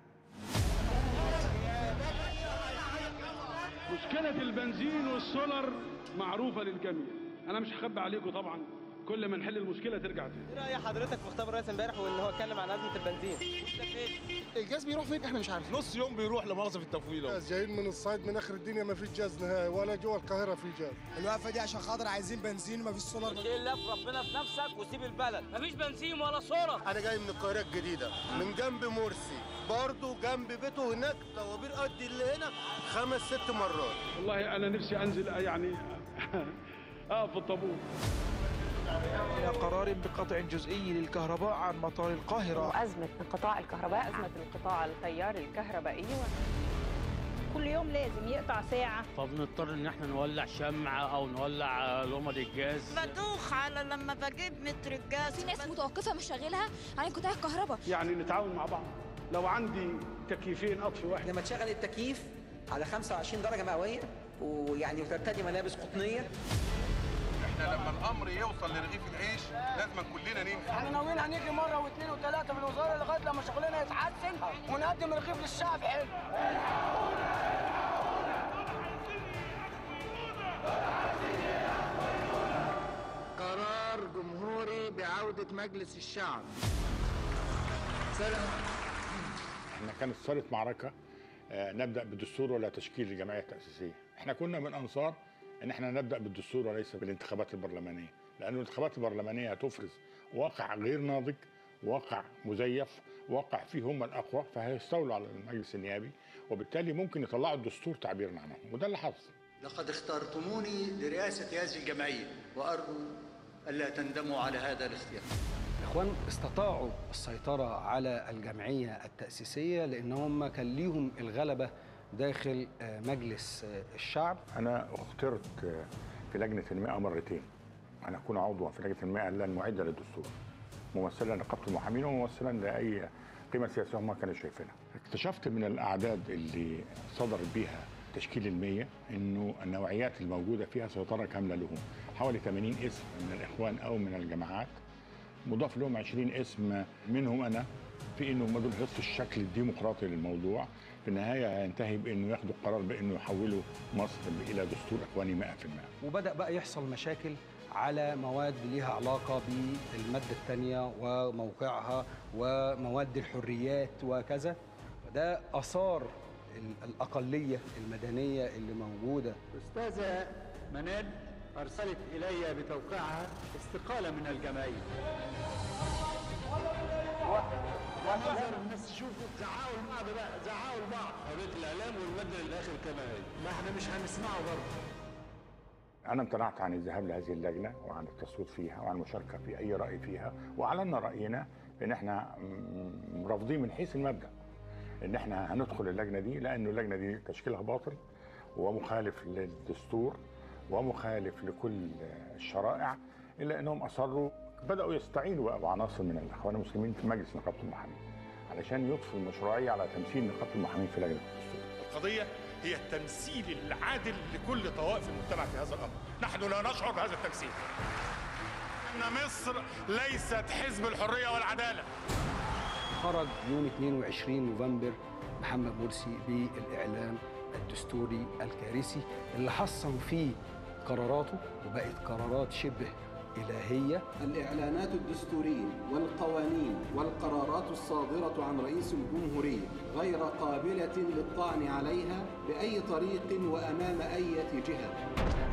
[SPEAKER 31] مشكلة البنزين والسولر معروفة للجميع أنا مش هخبي عليكم طبعا كل ما نحل المشكلة ترجع تاني
[SPEAKER 32] ايه راي حضرتك في خطاب الرئيس امبارح وان هو اتكلم عن ازمه البنزين
[SPEAKER 27] الجاز بيروح فين احنا مش عارفين نص يوم بيروح لمؤاخذه في التفويله جايين من الصعيد من اخر الدنيا ما فيش جاز نهائي ولا جوه القاهره في جاز الوقفه دي عشان خاطر عايزين بنزين وما فيش سولار
[SPEAKER 32] الا في ربنا في نفسك وسيب البلد مفيش بنزين ولا صوره
[SPEAKER 27] انا جاي من القاهره الجديده من جنب مرسي برضه جنب بيته هناك طوابير قد اللي هنا خمس ست مرات
[SPEAKER 31] والله أنا نفسي أنزل يعني أقف في الطابور
[SPEAKER 33] إلى قرار بقطع جزئي للكهرباء عن مطار القاهرة
[SPEAKER 34] أزمة انقطاع الكهرباء أزمة انقطاع التيار الكهربائي
[SPEAKER 2] كل يوم لازم يقطع ساعه
[SPEAKER 32] فبنضطر ان احنا نولع شمعة او نولع لمض الجاز
[SPEAKER 5] بدوخ على لما بجيب متر الجاز
[SPEAKER 7] في ناس متوقفه مشغلها عن قطاع الكهرباء
[SPEAKER 31] يعني نتعاون مع بعض لو عندي تكييفين اطفي واحد
[SPEAKER 8] لما تشغل التكييف على 25 درجه مئويه ويعني وترتدي ملابس قطنيه
[SPEAKER 16] احنا لما الامر يوصل لرغيف العيش لازم كلنا نمشي
[SPEAKER 30] احنا ناويين هنيجي مره واثنين وثلاثه في الوزاره لغايه لما شغلنا يتحسن ونقدم رغيف للشعب حلو
[SPEAKER 27] قرار جمهوري بعودة مجلس الشعب سلام
[SPEAKER 9] احنا كانت صارت معركه آه، نبدا بالدستور ولا تشكيل الجمعيه التاسيسيه احنا كنا من انصار ان احنا نبدا بالدستور وليس بالانتخابات البرلمانيه لان الانتخابات البرلمانيه هتفرز واقع غير ناضج واقع مزيف واقع فيه هم الاقوى فهيستولوا على المجلس النيابي وبالتالي ممكن يطلعوا الدستور تعبيرا عنهم وده اللي حصل
[SPEAKER 10] لقد اخترتموني لرئاسة هذه الجمعية وأرجو ألا تندموا على هذا الاختيار
[SPEAKER 13] الاخوان استطاعوا السيطره على الجمعيه التاسيسيه لان هم كان ليهم الغلبه داخل آه، مجلس آه، الشعب
[SPEAKER 9] انا اخترت آه، في لجنه المئه مرتين ان اكون عضوا في لجنه المئه المعده للدستور ممثلا لنقابه المحامين وممثلا لاي قيمه سياسيه هم كانوا شايفينها اكتشفت من الاعداد اللي صدر بها تشكيل المية انه النوعيات الموجوده فيها سيطره كامله لهم حوالي 80 اسم من الاخوان او من الجماعات مضاف لهم 20 اسم منهم انا في انه هم دول هيصوا الشكل الديمقراطي للموضوع في النهايه هينتهي بانه ياخدوا القرار بانه يحولوا مصر الى دستور اخواني 100%
[SPEAKER 13] وبدا بقى يحصل مشاكل على مواد ليها علاقه بالماده الثانيه وموقعها ومواد الحريات وكذا ده اثار ال- الاقليه المدنيه اللي موجوده
[SPEAKER 10] أستاذة منال أرسلت إلي بتوقيعها استقالة من الجمعية
[SPEAKER 27] ونظر الناس تشوفوا تعاون بعض بقى تعاون بعض حريه الاعلام والماده للاخر كما هي ما احنا مش هنسمعه برضه
[SPEAKER 9] انا امتنعت عن الذهاب لهذه اللجنه وعن التصويت فيها وعن المشاركه في اي راي فيها واعلنا راينا بان احنا م- رافضين من حيث المبدا ان احنا هندخل اللجنه دي لانه اللجنه دي تشكيلها باطل ومخالف للدستور ومخالف لكل الشرائع الا انهم اصروا بداوا يستعينوا بقى بعناصر من الاخوان المسلمين في مجلس نقابه المحامين علشان يضفوا المشروعيه على تمثيل نقابه المحامين في لجنه الدستور
[SPEAKER 14] القضية هي التمثيل العادل لكل طوائف المجتمع في هذا الأمر نحن لا نشعر بهذا التمثيل أن مصر ليست حزب الحرية والعدالة
[SPEAKER 13] خرج يوم 22 نوفمبر محمد مرسي بالاعلان الدستوري الكارثي اللي حصن فيه قراراته وبقت قرارات شبه إلهية
[SPEAKER 18] الإعلانات الدستورية والقوانين والقرارات الصادرة عن رئيس الجمهورية غير قابلة للطعن عليها بأي طريق وأمام أي جهة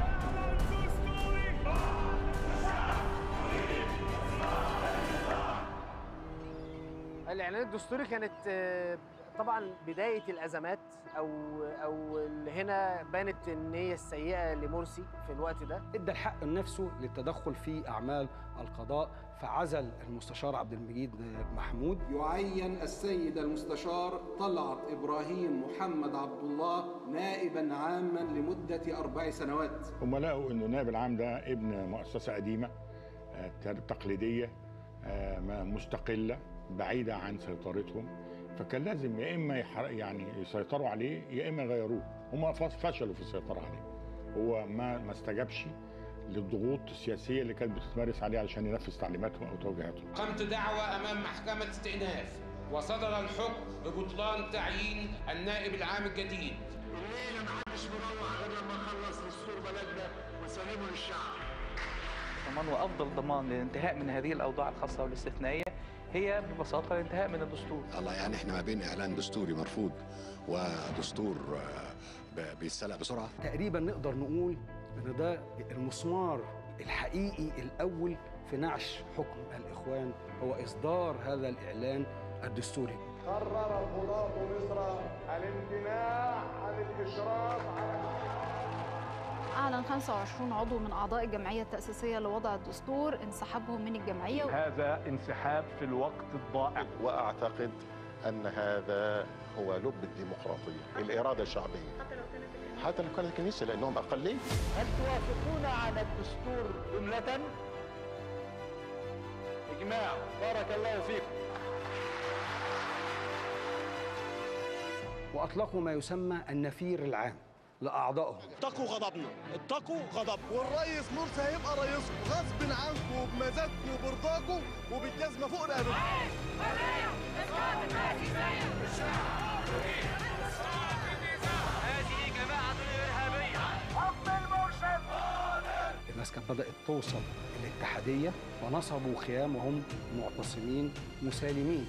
[SPEAKER 22] الاعلان الدستوري كانت آه، طبعا بدايه الازمات او او اللي هنا بانت النيه السيئه لمرسي في الوقت ده
[SPEAKER 13] ادى الحق لنفسه للتدخل في أعمال القضاء فعزل المستشار عبد المجيد محمود
[SPEAKER 18] يعين السيد المستشار طلعت إبراهيم محمد عبد الله نائبا عاما لمدة أربع سنوات
[SPEAKER 9] هم لقوا انه النائب العام ده ابن مؤسسه قديمه آه، تقليديه آه، ما- مستقله بعيده عن سيطرتهم فكان لازم يا اما يحر- يعني يسيطروا عليه يا اما يغيروه هم فش- فشلوا في السيطره عليه هو ما ما استجابش للضغوط السياسيه اللي كانت بتتمارس عليه علشان ينفذ تعليماتهم او توجيهاتهم
[SPEAKER 24] قمت دعوة أمام محكمة استئناف وصدر الحكم ببطلان تعيين النائب العام الجديد
[SPEAKER 27] الليله ما حدش مروح غير لما نخلص دستور بلدنا ونسلمه للشعب
[SPEAKER 25] ضمان وافضل ضمان للانتهاء من هذه الاوضاع الخاصه والاستثنائيه هي ببساطه الانتهاء من الدستور.
[SPEAKER 26] الله يعني احنا ما بين اعلان دستوري مرفوض ودستور آه، ب- بيتسلق بسرعه
[SPEAKER 13] تقريبا نقدر نقول ان ده المسمار الحقيقي الاول في نعش حكم الاخوان هو اصدار هذا الاعلان الدستوري
[SPEAKER 27] قرر القضاة مصر الامتناع عن الاشراف على
[SPEAKER 28] أعلن 25 عضو من أعضاء الجمعية التأسيسية لوضع الدستور انسحابهم من الجمعية
[SPEAKER 34] هذا انسحاب في الوقت الضائع
[SPEAKER 35] واعتقد ان هذا
[SPEAKER 26] هو لب الديمقراطيه الاراده الشعبيه حتى لو كانت الكنيسه لانهم اقليه
[SPEAKER 1] هل توافقون على الدستور جملة؟ إجماع بارك الله فيكم
[SPEAKER 13] واطلقوا ما يسمى النفير العام لاعضائهم
[SPEAKER 27] اتقوا غضبنا اتقوا غضب والرئيس مرسي هيبقى رئيسكم غصب عنكم وبمزاجكم وبرضاكم وبالجزمه فوق رقبتكم
[SPEAKER 1] هذه جماعة إرهابية حق المرشد
[SPEAKER 13] الناس كانت بدات توصل الاتحاديه ونصبوا خيام وهم معتصمين مسالمين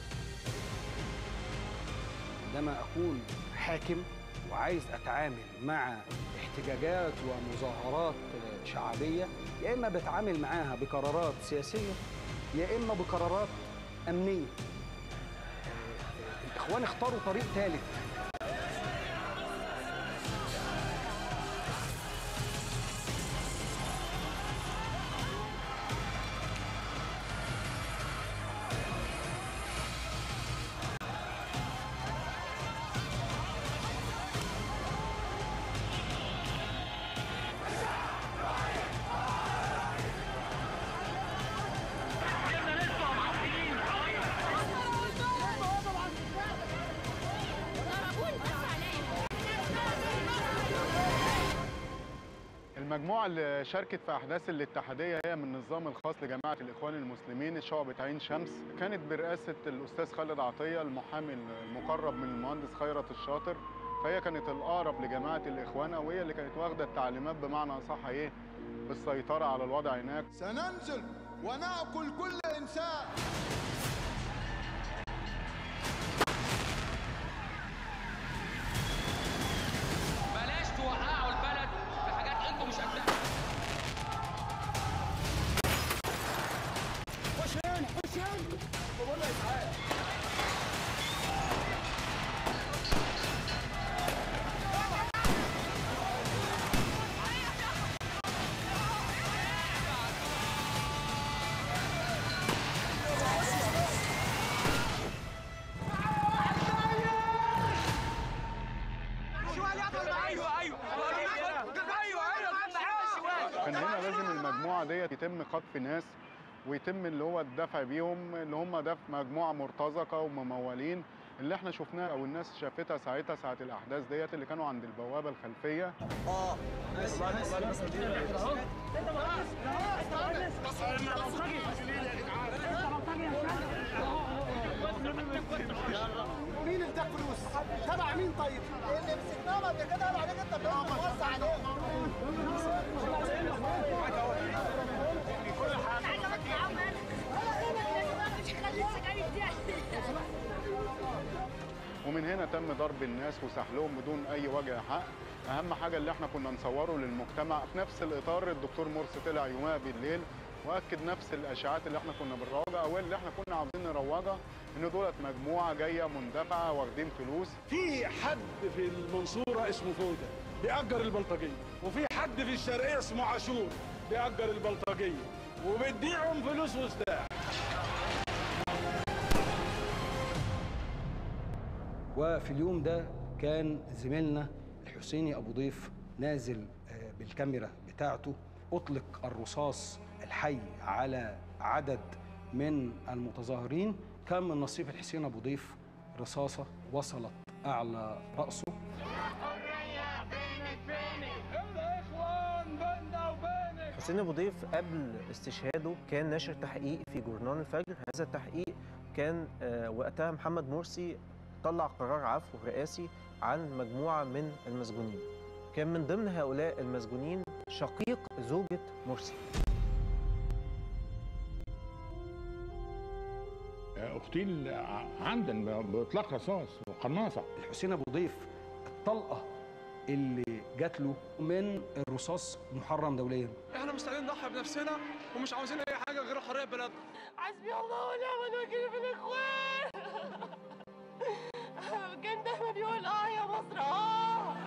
[SPEAKER 13] عندما اكون حاكم وعايز اتعامل مع احتجاجات ومظاهرات شعبيه يا اما بتعامل معاها بقرارات سياسيه يا اما بقرارات امنيه الاخوان اختاروا طريق ثالث
[SPEAKER 3] المجموعة اللي شاركت في أحداث الاتحادية هي من النظام الخاص لجماعة الإخوان المسلمين شعبة عين شمس كانت برئاسة الأستاذ خالد عطية المحامي المقرب من المهندس خيرت الشاطر فهي كانت الأقرب لجماعة الإخوان أو هي اللي كانت واخدة التعليمات بمعنى أصح إيه بالسيطرة على الوضع هناك
[SPEAKER 27] سننزل ونأكل كل إنسان
[SPEAKER 1] بلاش توقعوا البلد في حاجات انتوا مش قدها
[SPEAKER 27] خش هنا خش هنا بقول لك تعالى
[SPEAKER 1] ايوه ايوه
[SPEAKER 3] كان هنا لازم المجموعة ديت يتم خطف ناس ويتم اللي هو الدفع بيهم اللي هم دفع مجموعة مرتزقة وممولين اللي احنا شفناها او الناس شافتها ساعتها ساعة الاحداث ديت اللي كانوا عند البوابة الخلفية
[SPEAKER 27] اه مين اللي اداك فلوس؟ تبع مين طيب؟ اللي مسكناهم قبل كده قالوا عليك انت بتوزع عليهم
[SPEAKER 3] ومن هنا تم ضرب الناس وسحلهم بدون اي وجه حق اهم حاجه اللي احنا كنا نصوره للمجتمع في نفس الاطار الدكتور مرسي طلع يومها بالليل واكد نفس الاشاعات اللي احنا كنا بنروجها او اللي احنا كنا عاوزين نروجها ان دولت مجموعه جايه مندفعه واخدين فلوس
[SPEAKER 31] في حد في المنصورة اسمه فودة بيأجر البلطجية وفي حد في الشرقية اسمه عاشور بيأجر البلطجية وبيديهم فلوس وسلاح
[SPEAKER 13] وفي اليوم ده كان زميلنا الحسيني ابو ضيف نازل آه، بالكاميرا بتاعته اطلق الرصاص الحي على عدد من المتظاهرين كان من نصيب الحسين ابو ضيف رصاصه وصلت اعلى راسه
[SPEAKER 4] حسين ابو ضيف قبل استشهاده كان ناشر تحقيق في جورنال الفجر هذا التحقيق كان آه، وقتها محمد مرسي طلع قرار عفو رئاسي عن مجموعه من المسجونين كان من ضمن هؤلاء المسجونين شقيق زوجة مرسي
[SPEAKER 9] اغتيل عمدا باطلاق رصاص وقناصه
[SPEAKER 13] الحسين ابو ضيف الطلقه اللي جات له من الرصاص محرم دوليا
[SPEAKER 31] احنا مستعدين نضحي بنفسنا ومش عاوزين اي حاجه غير حريه بلدنا
[SPEAKER 1] حسبي الله ونعم الوكيل في الاخوان كان دايما بيقول اه يا مصر اه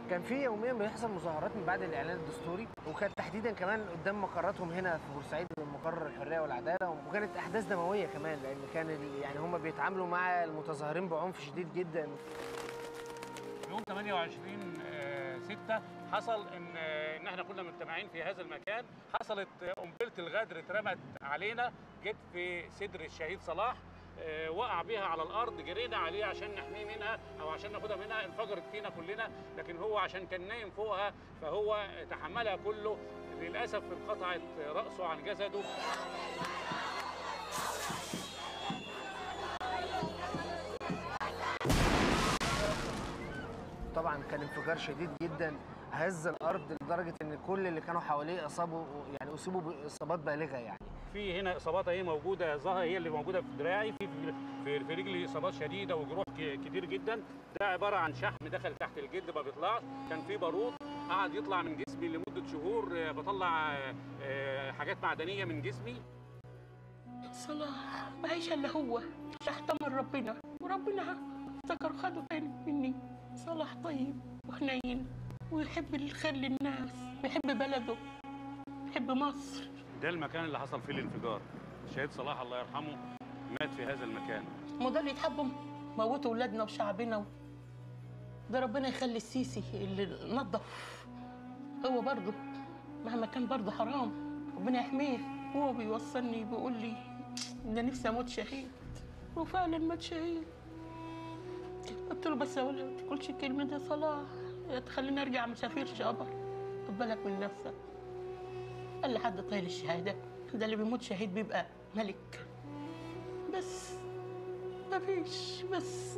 [SPEAKER 22] كان في يوميا بيحصل مظاهرات من بعد الاعلان الدستوري وكانت تحديدا كمان قدام مقراتهم هنا في بورسعيد مقر الحريه والعداله وكانت احداث دمويه كمان لان كان ال- يعني هم بيتعاملوا مع المتظاهرين بعنف شديد جدا
[SPEAKER 2] يوم 28 6 حصل ان آه، ان احنا كنا مجتمعين في هذا المكان حصلت آه، قنبله الغدر اترمت علينا جت في صدر الشهيد صلاح آه، وقع بيها على الارض جرينا عليه عشان نحميه منها او عشان ناخدها منها انفجرت فينا كلنا لكن هو عشان كان نايم فوقها فهو تحملها كله للاسف انقطعت راسه عن جسده
[SPEAKER 22] طبعا كان انفجار شديد جدا هز الارض لدرجه ان كل اللي كانوا حواليه اصابوا يعني اصيبوا باصابات بالغه يعني
[SPEAKER 2] في هنا اصابات اهي موجوده ظهر هي اللي موجوده في دراعي في في, في رجلي اصابات شديده وجروح ك- كتير جدا ده عباره عن شحم دخل تحت الجلد ما بيطلعش كان في بارود قعد يطلع من جسمي لمده شهور آه، بطلع آه، آه، حاجات معدنيه من جسمي
[SPEAKER 6] صلاح ما هيش الا هو تحت امر ربنا وربنا افتكر خده تاني مني صلاح طيب وحنين ويحب الخير للناس ويحب بلده يحب مصر
[SPEAKER 2] ده المكان اللي حصل فيه الانفجار الشهيد صلاح الله يرحمه مات في هذا المكان
[SPEAKER 6] ما ده اللي يتحبوا موتوا ولادنا وشعبنا ده ربنا يخلي السيسي اللي نظف هو برضه مهما كان برضه حرام ربنا يحميه هو بيوصلني بيقول لي ده نفسي اموت شهيد وفعلا مات شهيد قلت له بس يا ولد ما تقولش كلمة يا صلاح يا تخليني ارجع مسافر شابر خد بالك من نفسك قال لي حد طايل الشهادة ده اللي بيموت شهيد بيبقى ملك بس مفيش بس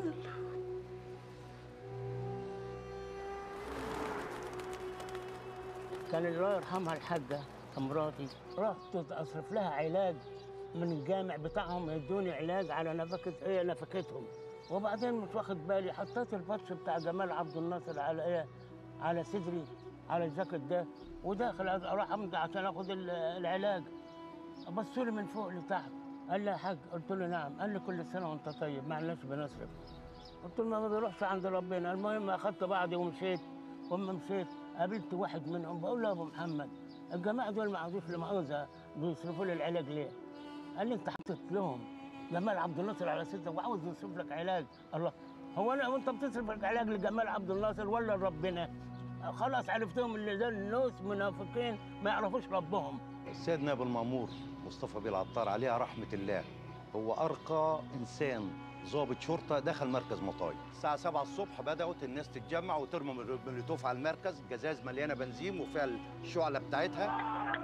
[SPEAKER 11] كان الله يرحمها الحاجة مراتي رحت أصرف لها علاج من الجامع بتاعهم يدوني علاج على نفقة هي نفقتهم وبعدين مش واخد بالي حطيت البطش بتاع جمال عبد الناصر على ايه على صدري على الجاكيت ده وداخل اروح امضي عشان اخد ال- العلاج بصوا لي من فوق لتحت قال لي يا حاج قلت له نعم قال لي كل سنه وانت طيب معناش بنصرف قلت له ما بيروحش عند ربنا المهم اخدت بعضي ومشيت واما مشيت قابلت واحد منهم بقول له يا ابو محمد الجماعه دول ما عادوش لمؤاخذه بيصرفوا لي العلاج ليه؟ قال لي انت حاطط لهم جمال عبد الناصر على ستة وعاوز يصرف لك علاج الله هو انا وانت بتصرف لك علاج لجمال عبد الناصر ولا لربنا؟ خلاص عرفتهم اللي ده الناس منافقين ما يعرفوش ربهم
[SPEAKER 12] سيدنا ابو المامور مصطفى بيه العطار عليها رحمه الله هو ارقى انسان ضابط شرطه دخل مركز مطاي الساعه 7 الصبح بدات الناس تتجمع وترمي من مولوتوف على المركز جزاز مليانه بنزين وفيها الشعله بتاعتها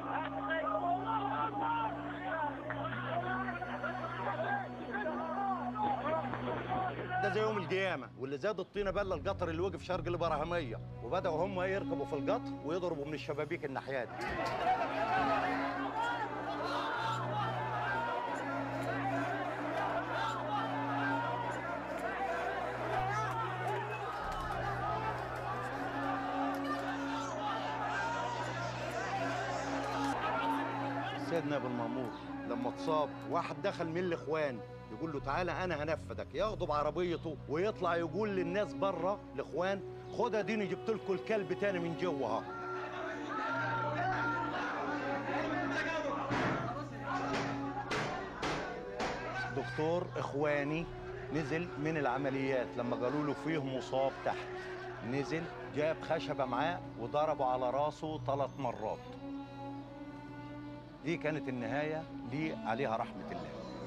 [SPEAKER 12] ده زي يوم القيامه واللي زاد الطينه بله القطر اللي وقف شرق البراهميه وبداوا هم يركبوا في القطر ويضربوا من الشبابيك الناحيات سيدنا ابو المامور لما اتصاب واحد دخل من الاخوان يقول له تعالى انا هنفذك ياخده بعربيته ويطلع يقول للناس بره الاخوان خدها ديني جبت لكم الكلب تاني من جوها دكتور اخواني نزل من العمليات لما قالوا له فيه مصاب تحت نزل جاب خشبه معاه وضربه على راسه ثلاث مرات دي كانت النهايه دي عليها رحمه الله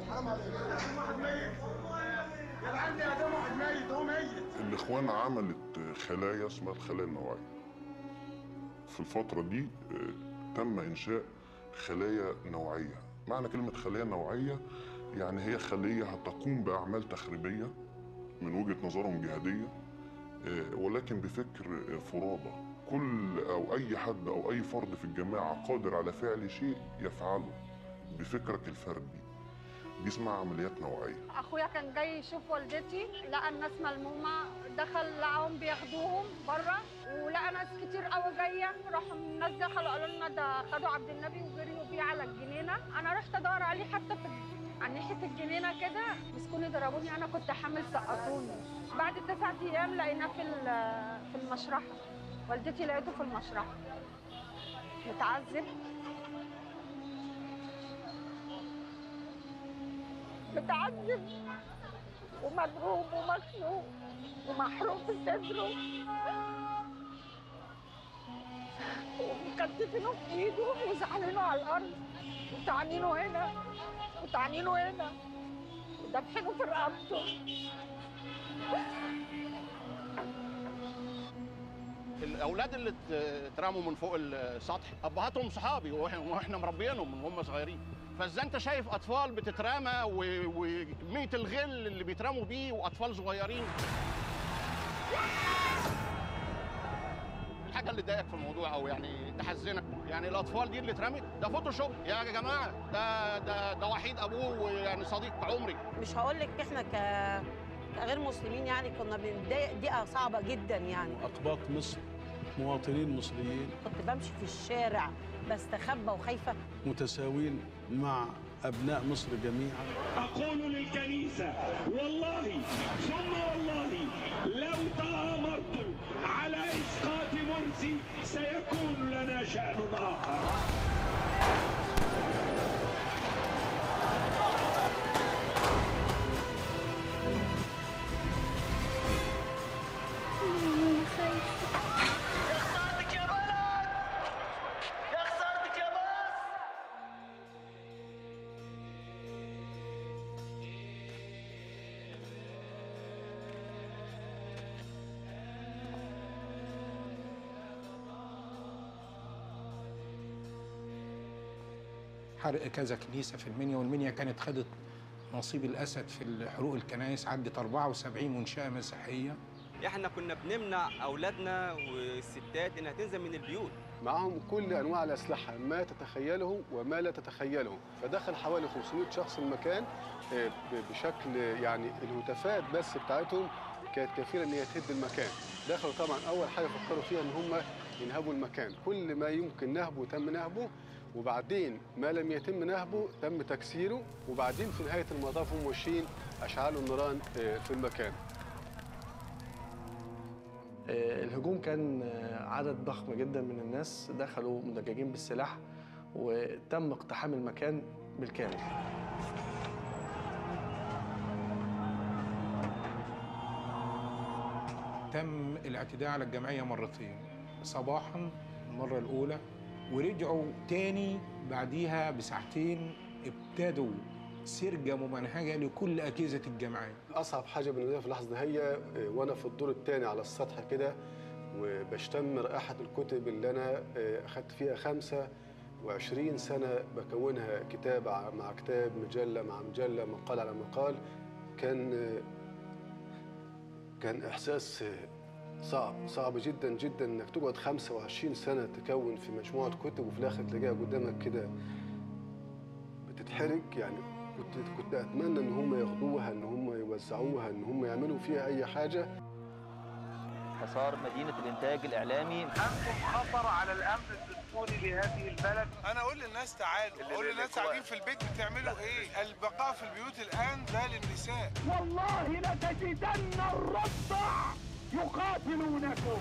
[SPEAKER 15] الاخوان عملت خلايا اسمها الخلايا النوعيه في الفتره دي آه، تم انشاء خلايا نوعيه معنى كلمه خلايا نوعيه يعني هي خليه هتقوم باعمال تخريبيه من وجهه نظرهم جهاديه آه، ولكن بفكر آه، فرادى كل او اي حد او اي فرد في الجماعه قادر على فعل شيء يفعله بفكرك الفردي دي اسمها عمليات نوعيه
[SPEAKER 17] اخويا كان جاي يشوف والدتي لقى الناس ملمومه دخل لقاهم بياخدوهم بره ولقى ناس كتير قوي جايه راحوا الناس دخلوا قالوا لنا ده خدوا عبد النبي وجريوا بيه على الجنينه انا رحت ادور عليه حتى في عن ناحيه الجنينه كده مسكوني ضربوني انا كنت حامل سقطوني بعد تسعة ايام لقيناه في ال- في المشرحه والدتي لقيته في المشرحة متعذب متعذب ومضروب ومخنوق ومحروق في صدره ومكتفينه في ايده وزعلينه على الارض وتعنينه هنا وتعنينه هنا ودبحينه في رقبته
[SPEAKER 5] الاولاد اللي ات- اترموا من فوق السطح ابهاتهم صحابي وإح- واحنا مربيينهم من هم صغيرين فازاي انت شايف اطفال بتترمى و- وكميه الغل اللي بيترموا بيه واطفال صغيرين الحاجه اللي تضايقك في الموضوع او يعني تحزنك يعني الاطفال دي اللي اترمت ده فوتوشوب يا جماعه ده ده ده وحيد ابوه ويعني صديق عمري
[SPEAKER 7] مش هقول لك احنا ك كغير مسلمين يعني كنا بنضايق دقيقه صعبه جدا يعني
[SPEAKER 31] أقباط مصر مواطنين مصريين
[SPEAKER 7] كنت بمشي في الشارع بستخبى وخايفه
[SPEAKER 31] متساوين مع أبناء مصر جميعا
[SPEAKER 8] أقول للكنيسة والله ثم والله لو تآمرتم على إسقاط مرسي سيكون لنا شأن آخر
[SPEAKER 10] حرق كذا كنيسة في المنيا والمنيا كانت خدت نصيب الأسد في الحروق الكنائس عدت 74 منشأة مسيحية
[SPEAKER 16] احنا كنا بنمنع اولادنا والستات انها تنزل من البيوت
[SPEAKER 19] معهم كل انواع الاسلحه ما تتخيله وما لا تتخيله فدخل حوالي 500 شخص المكان آه، ب- بشكل يعني الهتافات بس بتاعتهم كانت كفيله ان هي تهد المكان دخلوا طبعا اول حاجه فكروا فيها ان هم ينهبوا المكان كل ما يمكن نهبه تم نهبه وبعدين ما لم يتم نهبه تم تكسيره وبعدين في نهايه المطاف هم ماشيين اشعلوا النيران آه، في المكان
[SPEAKER 20] آه، الهجوم كان آه، عدد ضخم جدا من الناس دخلوا مدججين بالسلاح وتم اقتحام المكان بالكامل
[SPEAKER 10] تم الاعتداء على الجمعية مرتين صباحا المرة الأولى ورجعوا تاني بعديها بساعتين ابتدوا سرقة ممنهجة لكل أجهزة الجمعية
[SPEAKER 19] اصعب حاجه بالنسبه لي في اللحظه دي هي آه، وانا في الدور الثاني على السطح كده وبشتم رائحه الكتب اللي انا آه، اخدت فيها 25 سنه بكونها كتاب ع- مع كتاب مجله مع مجله مقال على مقال كان آه، كان احساس آه، صعب صعب جدا جدا انك تقعد 25 سنه تكون في مجموعه كتب وفي الاخر تلاقيها قدامك كده بتتحرق يعني كنت كنت اتمنى ان هم ياخدوها ان هم يوزعوها ان هم يعملوا فيها اي حاجه
[SPEAKER 21] حصار مدينة الإنتاج الإعلامي
[SPEAKER 23] أنتم خطر على الأمن الدستوري لهذه البلد أنا أقول للناس تعالوا أقول للناس قاعدين في البيت بتعملوا إيه البقاء في البيوت الآن ده للنساء والله لتجدن الرضع يقاتلونكم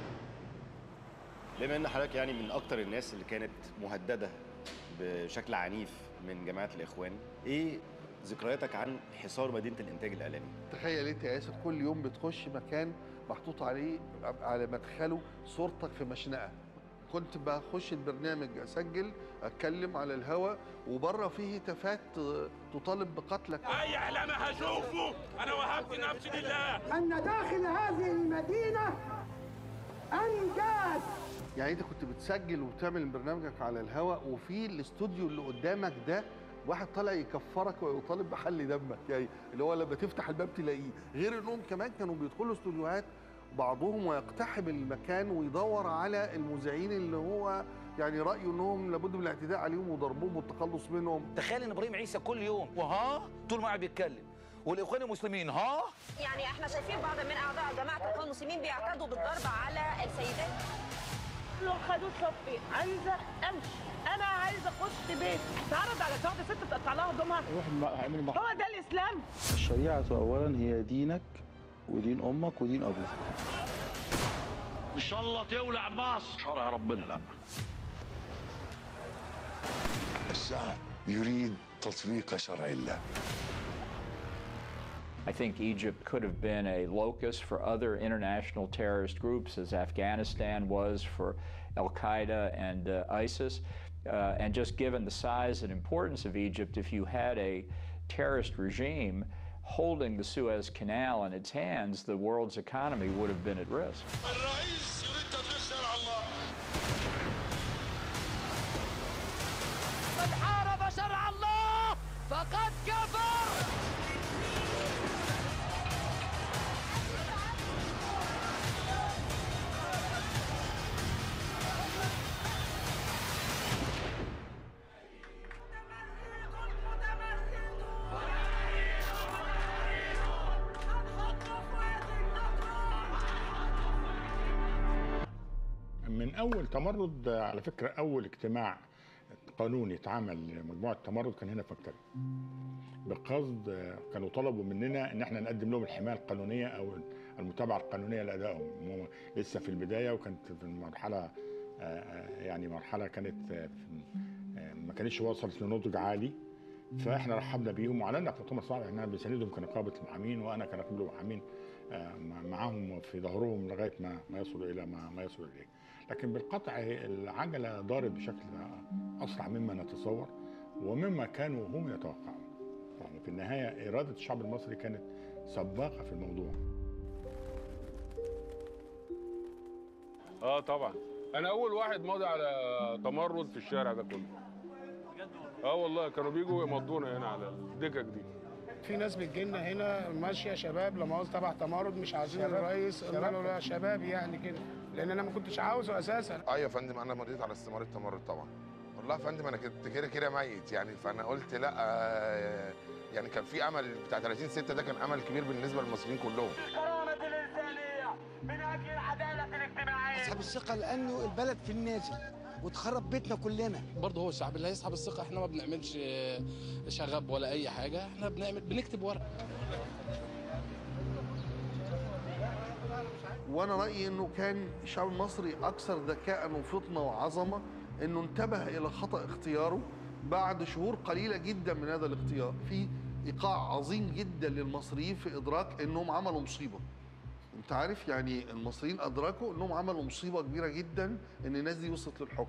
[SPEAKER 29] بما ان حضرتك يعني من اكتر الناس اللي كانت مهدده بشكل عنيف من جماعه الاخوان ايه ذكرياتك عن حصار مدينه الانتاج الاعلامي
[SPEAKER 30] تخيل انت يا ياسر كل يوم بتخش مكان محطوط عليه على مدخله صورتك في مشنقه كنت بخش البرنامج اسجل اتكلم على الهوا وبره فيه هتافات تطالب بقتلك
[SPEAKER 8] أي إعلام هشوفه أنا وهبت نفسي لله
[SPEAKER 30] ان داخل هذه المدينه انجاز يعني انت كنت بتسجل وبتعمل برنامجك على الهواء وفي الاستوديو اللي قدامك ده واحد طالع يكفرك ويطالب بحل دمك يعني اللي هو لما تفتح الباب تلاقيه غير انهم كمان كانوا بيدخلوا استوديوهات بعضهم ويقتحم المكان ويدور على المذيعين اللي هو يعني رايه انهم لابد من الاعتداء عليهم وضربهم والتخلص منهم
[SPEAKER 32] تخيل ان ابراهيم عيسى كل يوم وها طول ما قاعد بيتكلم والاخوان المسلمين ها
[SPEAKER 7] يعني احنا شايفين بعض من اعضاء جماعه الاخوان المسلمين بيعتدوا بالضرب على السيدات
[SPEAKER 6] لو خدوا صفي عايزه امشي انا عايزه اخش بيت تعرض على واحده ست تقطع لها هدومها هو ده الاسلام
[SPEAKER 33] الشريعة أولا هي دينك ودين أمك ودين أبوك
[SPEAKER 1] ان شاء الله تولع مصر شرع ربنا لا
[SPEAKER 3] الشعب يريد تطبيق شرع الله
[SPEAKER 4] I think Egypt could have been a locus for other international terrorist groups, as Afghanistan was for Al Qaeda and uh, ISIS. Uh, and just given the size and importance of Egypt, if you had a terrorist regime holding the Suez Canal in its hands, the world's economy would have been at risk.
[SPEAKER 1] الرئيس يريد تطبيق شرع الله
[SPEAKER 9] من حارب شرع الله فقد كفر
[SPEAKER 13] من اول تمرد على فكره اول اجتماع قانوني اتعمل لمجموعه تمرد كان هنا في مكتبي بقصد كانوا طلبوا مننا ان احنا نقدم لهم الحمايه القانونيه او المتابعه القانونيه لادائهم هم لسه في البدايه وكانت في المرحله يعني مرحله كانت ما كانتش وصلت لنضج عالي فاحنا رحبنا بيهم واعلنا في مؤتمر صحفي احنا بنساندهم كنقابه المحامين وانا كنقيب المحامين معاهم في ظهرهم لغايه ما ما يصلوا الى ما, ما يصلوا اليه لكن بالقطع العجله دارت بشكل اسرع مما نتصور ومما كانوا هم يتوقعون يعني في النهايه اراده الشعب المصري كانت سباقه في الموضوع
[SPEAKER 31] اه طبعا انا اول واحد ماضي على تمرد في الشارع ده كله اه والله كانوا بيجوا يمضونا هنا على الدكك دي
[SPEAKER 14] في ناس بتجيلنا هنا ماشيه شباب لما عاوز تبع تمرد مش عايزين الرئيس قلنا له لا شباب يعني كده لان انا ما كنتش عاوزه اساسا
[SPEAKER 18] ايوه يا فندم انا مضيت على استمارة التمرد طبعا والله يا فندم انا كنت كده كده ميت يعني فانا قلت لا آه، يعني كان في امل بتاع 30 6 ده كان امل كبير بالنسبه للمصريين كلهم
[SPEAKER 9] الكرامة الإنسانية من أجل العدالة الاجتماعية
[SPEAKER 24] اسحب الثقه لانه البلد في النازل وتخرب بيتنا كلنا
[SPEAKER 25] برضه هو الشعب اللي هيسحب الثقه احنا ما بنعملش آه، شغب ولا اي حاجه احنا بنعمل بنكتب ورق
[SPEAKER 30] وانا رايي انه كان الشعب المصري اكثر ذكاء وفطنه وعظمه انه انتبه الى خطا اختياره بعد شهور قليله جدا من هذا الاختيار في ايقاع عظيم جدا للمصريين في ادراك انهم عملوا مصيبه انت عارف يعني المصريين ادركوا انهم عملوا مصيبه كبيره جدا ان الناس دي وصلت للحكم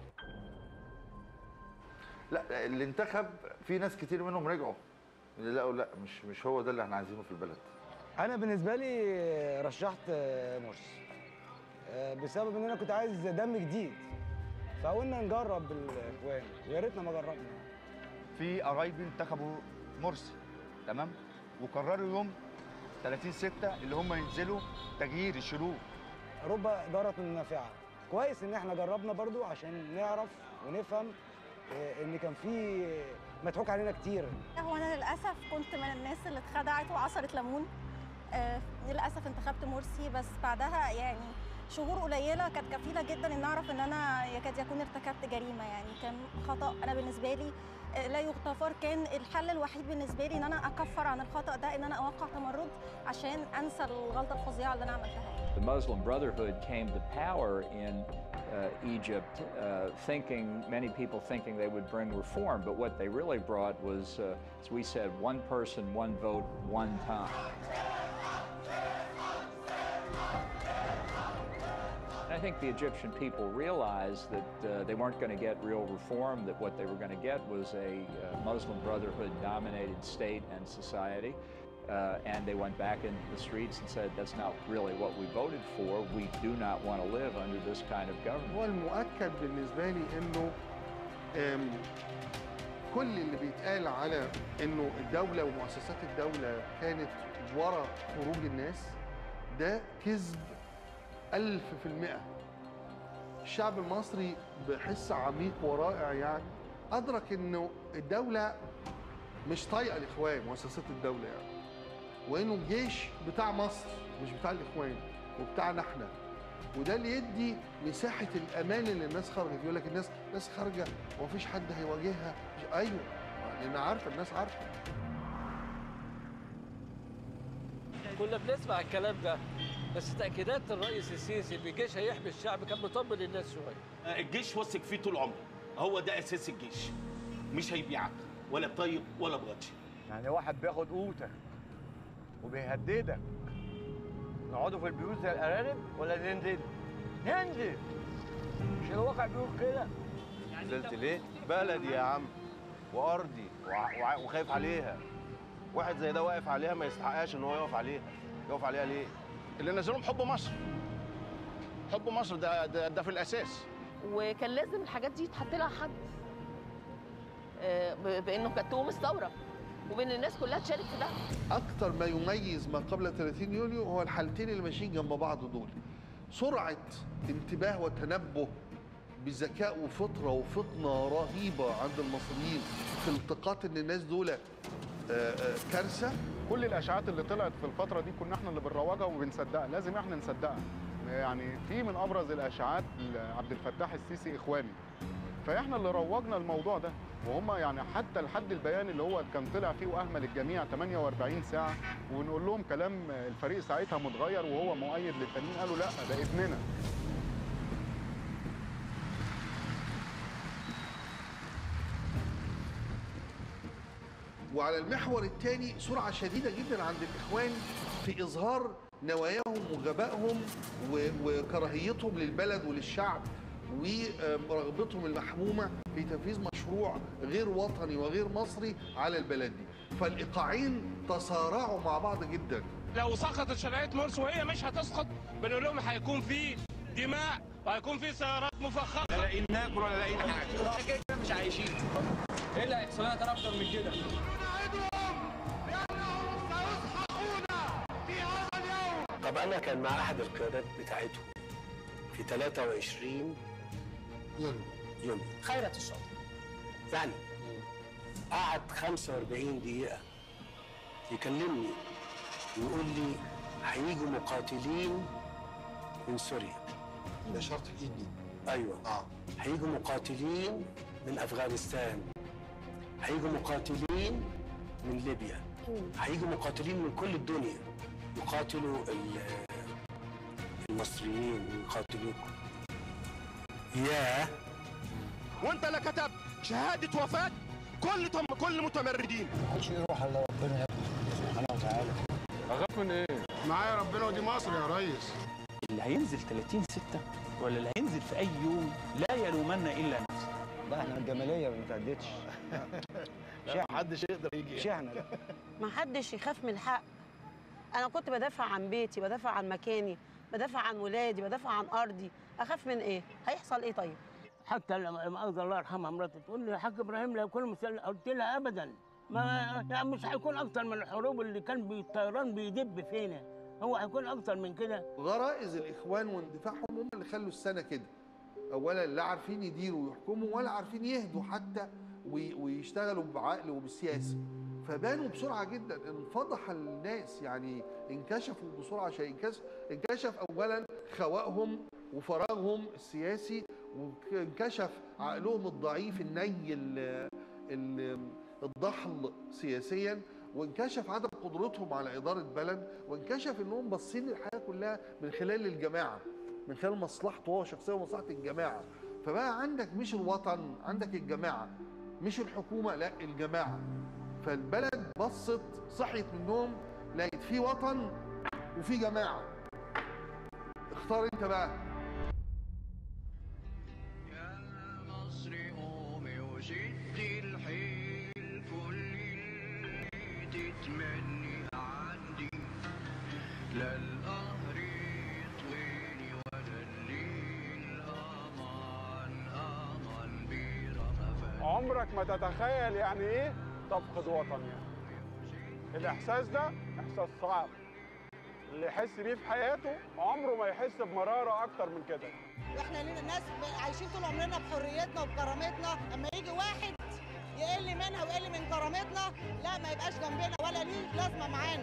[SPEAKER 26] لا اللي انتخب في ناس كتير منهم رجعوا اللي لقوا لا مش مش هو ده اللي احنا عايزينه في البلد
[SPEAKER 27] انا بالنسبه لي رشحت آه، مرسي آه، بسبب ان انا كنت عايز دم جديد فقلنا نجرب الاخوان ويا ريتنا ما جربنا
[SPEAKER 28] في قرايبي انتخبوا مرسي تمام وقرروا يوم 30 6 اللي هم ينزلوا تغيير يشيلوه
[SPEAKER 27] رب ضارة نافعة كويس ان احنا جربنا برضو عشان نعرف ونفهم آه، ان كان في مضحوك علينا كتير
[SPEAKER 33] هو انا للاسف كنت من الناس اللي اتخدعت وعصرت ليمون آه للاسف انتخبت مرسي بس بعدها يعني شهور قليله كانت كفيله جدا ان اعرف ان انا يكاد يكون ارتكبت جريمه يعني كان خطا انا بالنسبه لي آه، لا يغتفر كان الحل الوحيد بالنسبه لي ان انا اكفر عن الخطا ده ان انا اوقع تمرد عشان انسى الغلطه الفظيعه اللي انا عملتها
[SPEAKER 4] The Muslim Brotherhood came to power in uh, Egypt, uh, thinking, many people thinking they would bring reform, but what they really brought was, uh, as we said, one person, one vote, one time. And I think the Egyptian people realized that uh, they weren't going to get real reform, that what they were going to get was a uh, Muslim Brotherhood dominated state and society. Uh, and they went back into the streets and said, that's not really what we voted for. We do not want to live under this kind of government.
[SPEAKER 30] هو المؤكد بالنسبه لي انه آم، كل اللي بيتقال على انه الدوله ومؤسسات الدوله كانت ورا خروج الناس ده كذب ألف في المئة الشعب المصري بحس عميق ورائع يعني أدرك إنه الدولة مش طايقة الإخوان مؤسسات الدولة يعني وإنه الجيش بتاع مصر مش بتاع الإخوان وبتاعنا إحنا وده اللي يدي مساحة الأمان اللي الناس خرجت يقول لك الناس ناس خارجة ومفيش حد هيواجهها مش- أيوه لأن عارفة الناس
[SPEAKER 34] كنا بنسمع الكلام ده
[SPEAKER 2] بس تاكيدات الرئيس السيسي بالجيش هيحمي الشعب كان مطمن الناس شويه
[SPEAKER 8] الجيش وثق فيه طول عمره هو ده اساس الجيش مش هيبيعك ولا بطيب ولا بغطش
[SPEAKER 28] يعني واحد بياخد قوتك وبيهددك نقعدوا في البيوت زي الارانب ولا ننزل؟ ننزل مش الواقع بيقول كده
[SPEAKER 5] نزلت ليه؟ بلدي يا عم وارضي وع- وع- وخايف عليها واحد زي ده واقف عليها ما يستحقهاش ان هو يقف عليها يقف عليها ليه؟
[SPEAKER 31] اللي نزلهم حب مصر حب مصر ده ده, ده في الاساس
[SPEAKER 10] وكان لازم الحاجات دي يتحط لها حد آه، ب- بانه كانت تقوم الثوره وبان الناس كلها تشارك في ده
[SPEAKER 30] اكتر ما يميز ما قبل 30 يونيو هو الحالتين اللي ماشيين جنب بعض دول سرعه انتباه وتنبه بذكاء وفطره وفطنه رهيبه عند المصريين في التقاط ان الناس دول آه، آه، كارثه
[SPEAKER 11] كل الاشاعات اللي طلعت في الفتره دي كنا احنا اللي بنروجها وبنصدقها لازم احنا نصدقها يعني في من ابرز الاشاعات عبد الفتاح السيسي اخواني فاحنا اللي روجنا الموضوع ده وهم يعني حتى لحد البيان اللي هو كان طلع فيه واهمل الجميع 48 ساعه ونقول لهم كلام الفريق ساعتها متغير وهو مؤيد للتانيين قالوا لا ده ابننا
[SPEAKER 30] وعلى المحور الثاني سرعة شديدة جدا عند الإخوان في إظهار نواياهم وغبائهم و- وكراهيتهم للبلد وللشعب ورغبتهم المحمومة في تنفيذ مشروع غير وطني وغير مصري على البلد دي فالإيقاعين تصارعوا مع بعض جدا
[SPEAKER 31] لو سقطت شرعيه مرسي وهي مش هتسقط بنقول لهم هيكون في دماء وهيكون في سيارات مفخخه لا لاقيين ناكل ولا لاقيين حاجه كده كده مش عايشين
[SPEAKER 2] ايه اللي هيحصل لنا ترى اكتر من كده
[SPEAKER 12] طب انا كان مع احد القيادات بتاعتهم في 23 يونيو يونيو
[SPEAKER 10] خيرت الشاطر
[SPEAKER 12] يعني قعد 45 دقيقة يكلمني ويقول لي هيجوا مقاتلين من سوريا
[SPEAKER 30] ده شرط جدي
[SPEAKER 12] ايوه اه هيجوا مقاتلين من افغانستان هيجوا مقاتلين من ليبيا هيجوا مقاتلين من كل الدنيا يقاتلوا ال- المصريين ويقاتلوكم ياه
[SPEAKER 31] وانت اللي كتبت شهاده وفاه كل تم كل متمردين
[SPEAKER 24] محدش يروح الا ربنا يا ابني سبحانه وتعالى
[SPEAKER 11] اخاف من ايه؟
[SPEAKER 14] معايا ربنا ودي مصر يا ريس
[SPEAKER 15] اللي هينزل 30 6 ولا اللي هينزل في اي يوم لا يلومن الا نفسه
[SPEAKER 27] لا احنا الجماليه ما تعدتش
[SPEAKER 30] لا محدش يقدر يجي
[SPEAKER 27] مش احنا لا
[SPEAKER 7] ما حدش يخاف من الحق انا كنت بدافع عن بيتي بدافع عن مكاني بدافع عن ولادي بدافع عن ارضي اخاف من ايه هيحصل ايه طيب
[SPEAKER 6] حتى لما لما أرض الله يرحمها مراتي تقول لي يا حاج ابراهيم لا يكون مسلم قلت لها ابدا ما يعني مش هيكون اكتر من الحروب اللي كان بي- الطيران بيدب فينا هو هيكون اكتر من كده
[SPEAKER 30] غرائز الإخوان واندفاعهم هم اللي خلوا السنة كده أولا لا عارفين يديروا ويحكموا ولا عارفين يهدوا حتى وي- ويشتغلوا بعقل وبالسياسة فبانوا بسرعة جدا انفضح الناس يعني انكشفوا بسرعة شيء انكشف, انكشف أولا خوائهم وفراغهم السياسي وانكشف عقلهم الضعيف الني ال- ال- الضحل سياسيا وانكشف عدم قدرتهم على إدارة بلد وانكشف انهم باصين للحياة كلها من خلال الجماعة من خلال مصلحته هو شخصيا ومصلحة الجماعة فبقى عندك مش الوطن عندك الجماعة مش الحكومة لا الجماعة فالبلد بصت صحيت من النوم لقيت في وطن وفي جماعة اختار انت بقى
[SPEAKER 9] مصر قومي وشدي الحيل كل اللي تتمني عندي لا القهر يطويني ولا الليل امان امان برمفان
[SPEAKER 11] عمرك ما تتخيل يعني ايه تفقد وطن يعني الاحساس ده احساس صعب اللي يحس بيه في حياته عمره ما يحس بمراره اكتر من كده
[SPEAKER 16] واحنا لينا ناس عايشين طول عمرنا بحريتنا وبكرامتنا اما يجي واحد يقل منها ويقل من كرامتنا لا ما يبقاش جنبنا ولا ليه لازمه معانا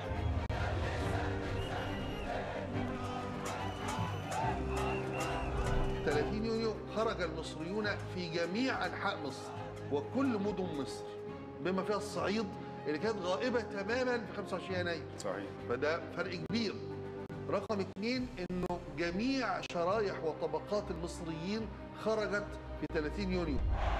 [SPEAKER 30] 30 يونيو خرج المصريون في جميع انحاء مصر وكل مدن مصر بما فيها الصعيد اللي كانت غائبه تماما في 25 يناير
[SPEAKER 28] صحيح
[SPEAKER 30] فده فرق كبير رقم اتنين انه جميع شرايح وطبقات المصريين خرجت في 30 يونيو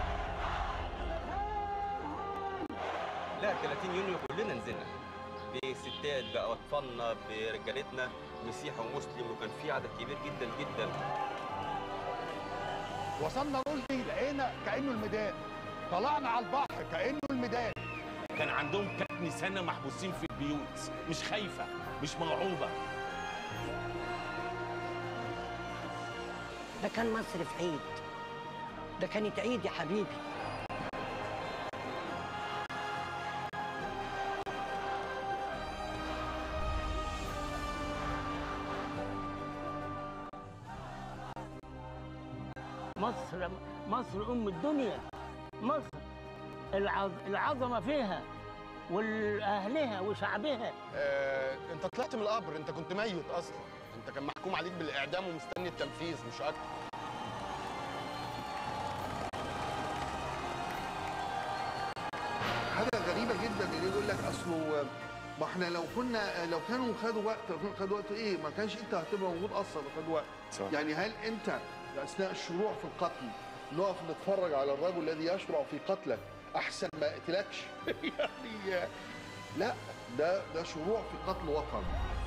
[SPEAKER 1] لا 30 يونيو كلنا نزلنا بستات بأطفالنا برجالتنا مسيحي ومسلم وكان في عدد كبير جدا جدا
[SPEAKER 3] وصلنا رشدي لقينا كانه الميدان طلعنا على البحر كانه الميدان
[SPEAKER 8] كان عندهم كتن سنه محبوسين في البيوت مش خايفه مش مرعوبه
[SPEAKER 13] ده كان مصر في عيد ده كانت عيد يا حبيبي
[SPEAKER 6] مصر مصر ام الدنيا مصر العظ... العظمه فيها واهلها وشعبها
[SPEAKER 3] آه، انت طلعت من القبر انت كنت ميت اصلا انت كان محكوم عليك بالاعدام ومستني التنفيذ مش اكتر
[SPEAKER 30] حاجه غريبه جدا اللي يقول لك اصله ما احنا لو كنا لو كانوا خدوا وقت لو كانوا خدوا وقت ايه ما كانش انت هتبقى موجود اصلا لو خدوا وقت
[SPEAKER 3] صح.
[SPEAKER 30] يعني هل انت اثناء الشروع في القتل نقف نتفرج على الرجل الذي يشرع في قتلك احسن ما يقتلكش يعني لا ده ده شروع في قتل وطن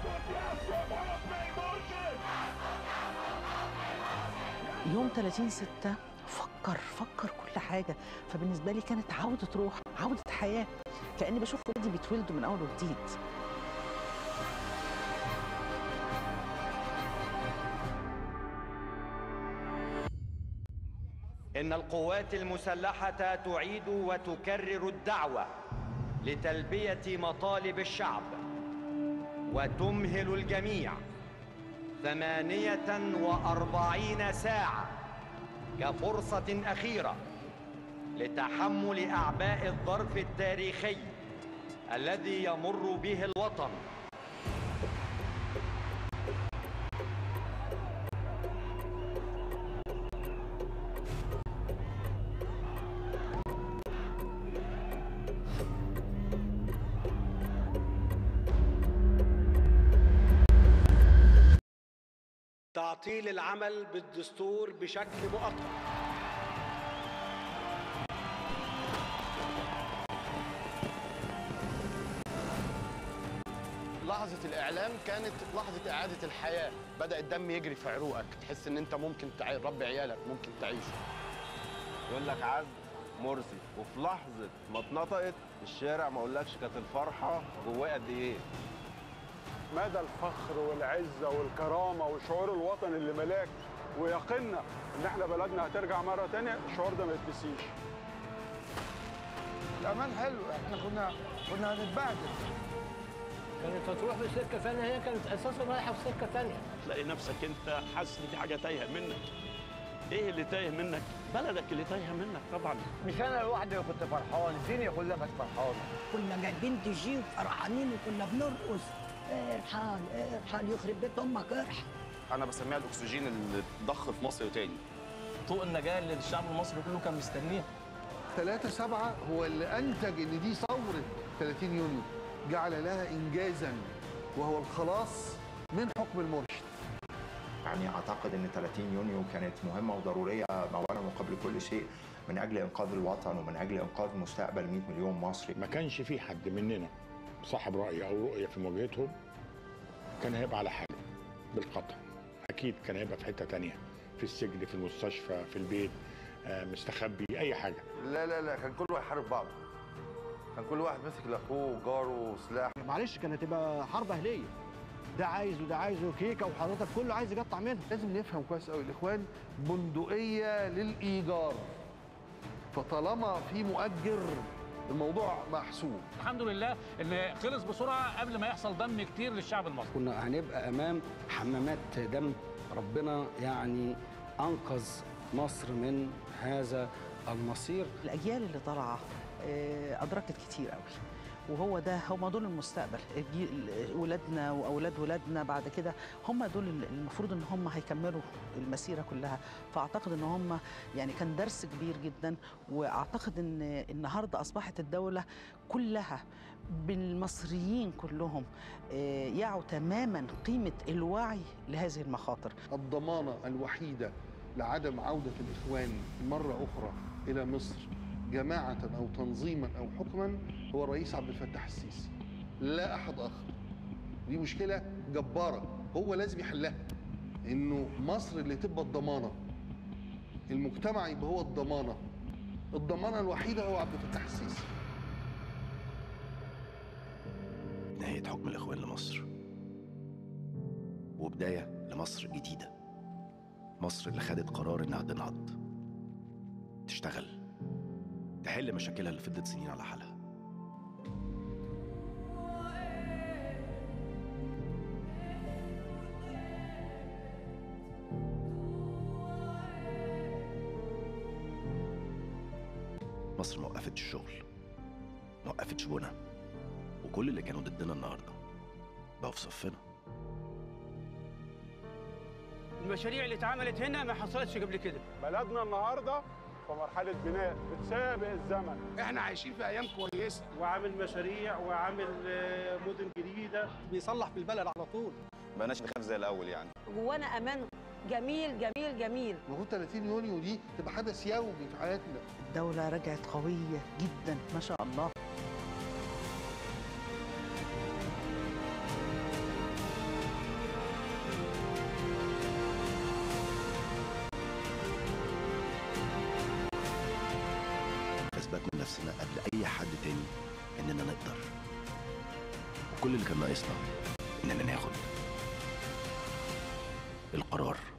[SPEAKER 17] يوم 30 6 فكر فكر كل حاجه فبالنسبه لي كانت عوده روح عوده حياه كاني بشوف ولادي بيتولدوا من اول وجديد
[SPEAKER 18] إن القوات المسلحة تعيد وتكرر الدعوة لتلبية مطالب الشعب وتمهل الجميع ثمانية وأربعين ساعة كفرصة أخيرة لتحمل أعباء الظرف التاريخي الذي يمر به الوطن
[SPEAKER 12] تعطيل العمل بالدستور بشكل مؤقت
[SPEAKER 3] لحظة الإعلام كانت لحظة إعادة الحياة بدأ الدم يجري في عروقك تحس إن أنت ممكن تعي... ربي عيالك ممكن تعيش
[SPEAKER 5] يقول لك عزل مرسي وفي لحظه ما اتنطقت الشارع ما اقولكش كانت الفرحه جواه قد ايه
[SPEAKER 31] مدى الفخر والعزه والكرامه وشعور الوطن اللي ملاك ويقيننا ان احنا بلدنا هترجع مره تانية الشعور ده ما يتنسيش
[SPEAKER 27] الامان حلو احنا كنا كنا هنتبهدل
[SPEAKER 2] كانت هتروح في سكه ثانيه هي كانت اساسا رايحه في سكه ثانيه
[SPEAKER 31] تلاقي نفسك انت حاسس ان في حاجه تايهه منك ايه اللي تايه منك بلدك اللي تايهه منك طبعا
[SPEAKER 27] مش انا لوحدي اللي كنت فرحان الدنيا كلها كانت فرحانه
[SPEAKER 13] كنا جايبين دي جي وفرحانين وكنا بنرقص ارحل ارحل يخرب بيت امك ارحل
[SPEAKER 19] انا بسميها الاكسجين اللي اتضخ في مصر تاني
[SPEAKER 20] طوق النجاه اللي الشعب المصري كله كان مستنيها
[SPEAKER 30] 3 7 هو اللي انتج ان دي ثوره 30 يونيو جعل لها انجازا وهو الخلاص من حكم المرشد
[SPEAKER 21] يعني اعتقد ان 30 يونيو كانت مهمه وضروريه اولا وقبل كل شيء من اجل انقاذ الوطن ومن اجل انقاذ مستقبل 100 مليون مصري
[SPEAKER 31] ما كانش في حد مننا صاحب راي او رؤيه في مواجهتهم كان هيبقى على حاله بالقطع اكيد كان هيبقى في حته تانية في السجن في المستشفى في البيت آه، مستخبي اي حاجه
[SPEAKER 26] لا لا لا كان كل واحد يحارب بعضه كان كل واحد ماسك لاخوه وجاره وسلاح
[SPEAKER 27] معلش كانت هتبقى حرب اهليه ده عايز وده عايز وكيكه وحضرتك كله عايز يقطع منها
[SPEAKER 30] لازم نفهم كويس قوي الاخوان بندقيه للايجار فطالما في مؤجر الموضوع محسوب
[SPEAKER 15] الحمد لله ان خلص بسرعه قبل ما يحصل دم كتير للشعب المصري
[SPEAKER 27] كنا هنبقى امام حمامات دم ربنا يعني انقذ مصر من هذا المصير
[SPEAKER 17] الاجيال اللي طالعه آه، ادركت كتير قوي وهو ده هم دول المستقبل الجيل ولادنا واولاد ولادنا بعد كده هم دول اللي المفروض ان هم هيكملوا المسيره كلها فاعتقد ان هم يعني كان درس كبير جدا واعتقد ان النهارده اصبحت الدوله كلها بالمصريين كلهم آه، يعوا تماما قيمه الوعي لهذه المخاطر
[SPEAKER 30] الضمانة الوحيدة لعدم عودة الإخوان مرة أخرى إلى مصر جماعة أو تنظيما أو حكما هو الرئيس عبد الفتاح السيسي لا أحد آخر دي مشكلة جبارة هو لازم يحلها إنه مصر اللي تبقى الضمانة المجتمع يبقى هو الضمانة الضمانة الوحيدة هو عبد الفتاح السيسي
[SPEAKER 4] نهاية حكم الإخوان لمصر وبداية لمصر جديدة مصر اللي خدت قرار إنها تنهض تشتغل تحل مشاكلها اللي فضلت سنين على حالها مصر ما وقفتش الشغل ما وقفتش بنا وكل اللي كانوا ضدنا النهارده بقوا في صفنا
[SPEAKER 7] المشاريع اللي اتعملت هنا ما حصلتش قبل كده
[SPEAKER 9] بلدنا النهارده في مرحله بناء بتسابق الزمن
[SPEAKER 10] احنا عايشين في ايام كويسه
[SPEAKER 9] وعامل مشاريع وعامل آه، مدن جديده
[SPEAKER 10] بيصلح في البلد على طول
[SPEAKER 19] بقناش نخاف زي الاول يعني
[SPEAKER 16] جوانا امان جميل جميل جميل
[SPEAKER 30] المفروض 30 يونيو دي تبقى حدث يومي في حياتنا
[SPEAKER 17] الدوله رجعت قويه جدا ما شاء الله
[SPEAKER 4] اثبتنا نفسنا قبل اي حد تاني اننا نقدر وكل اللي كان ناقصنا اننا ناخد القرار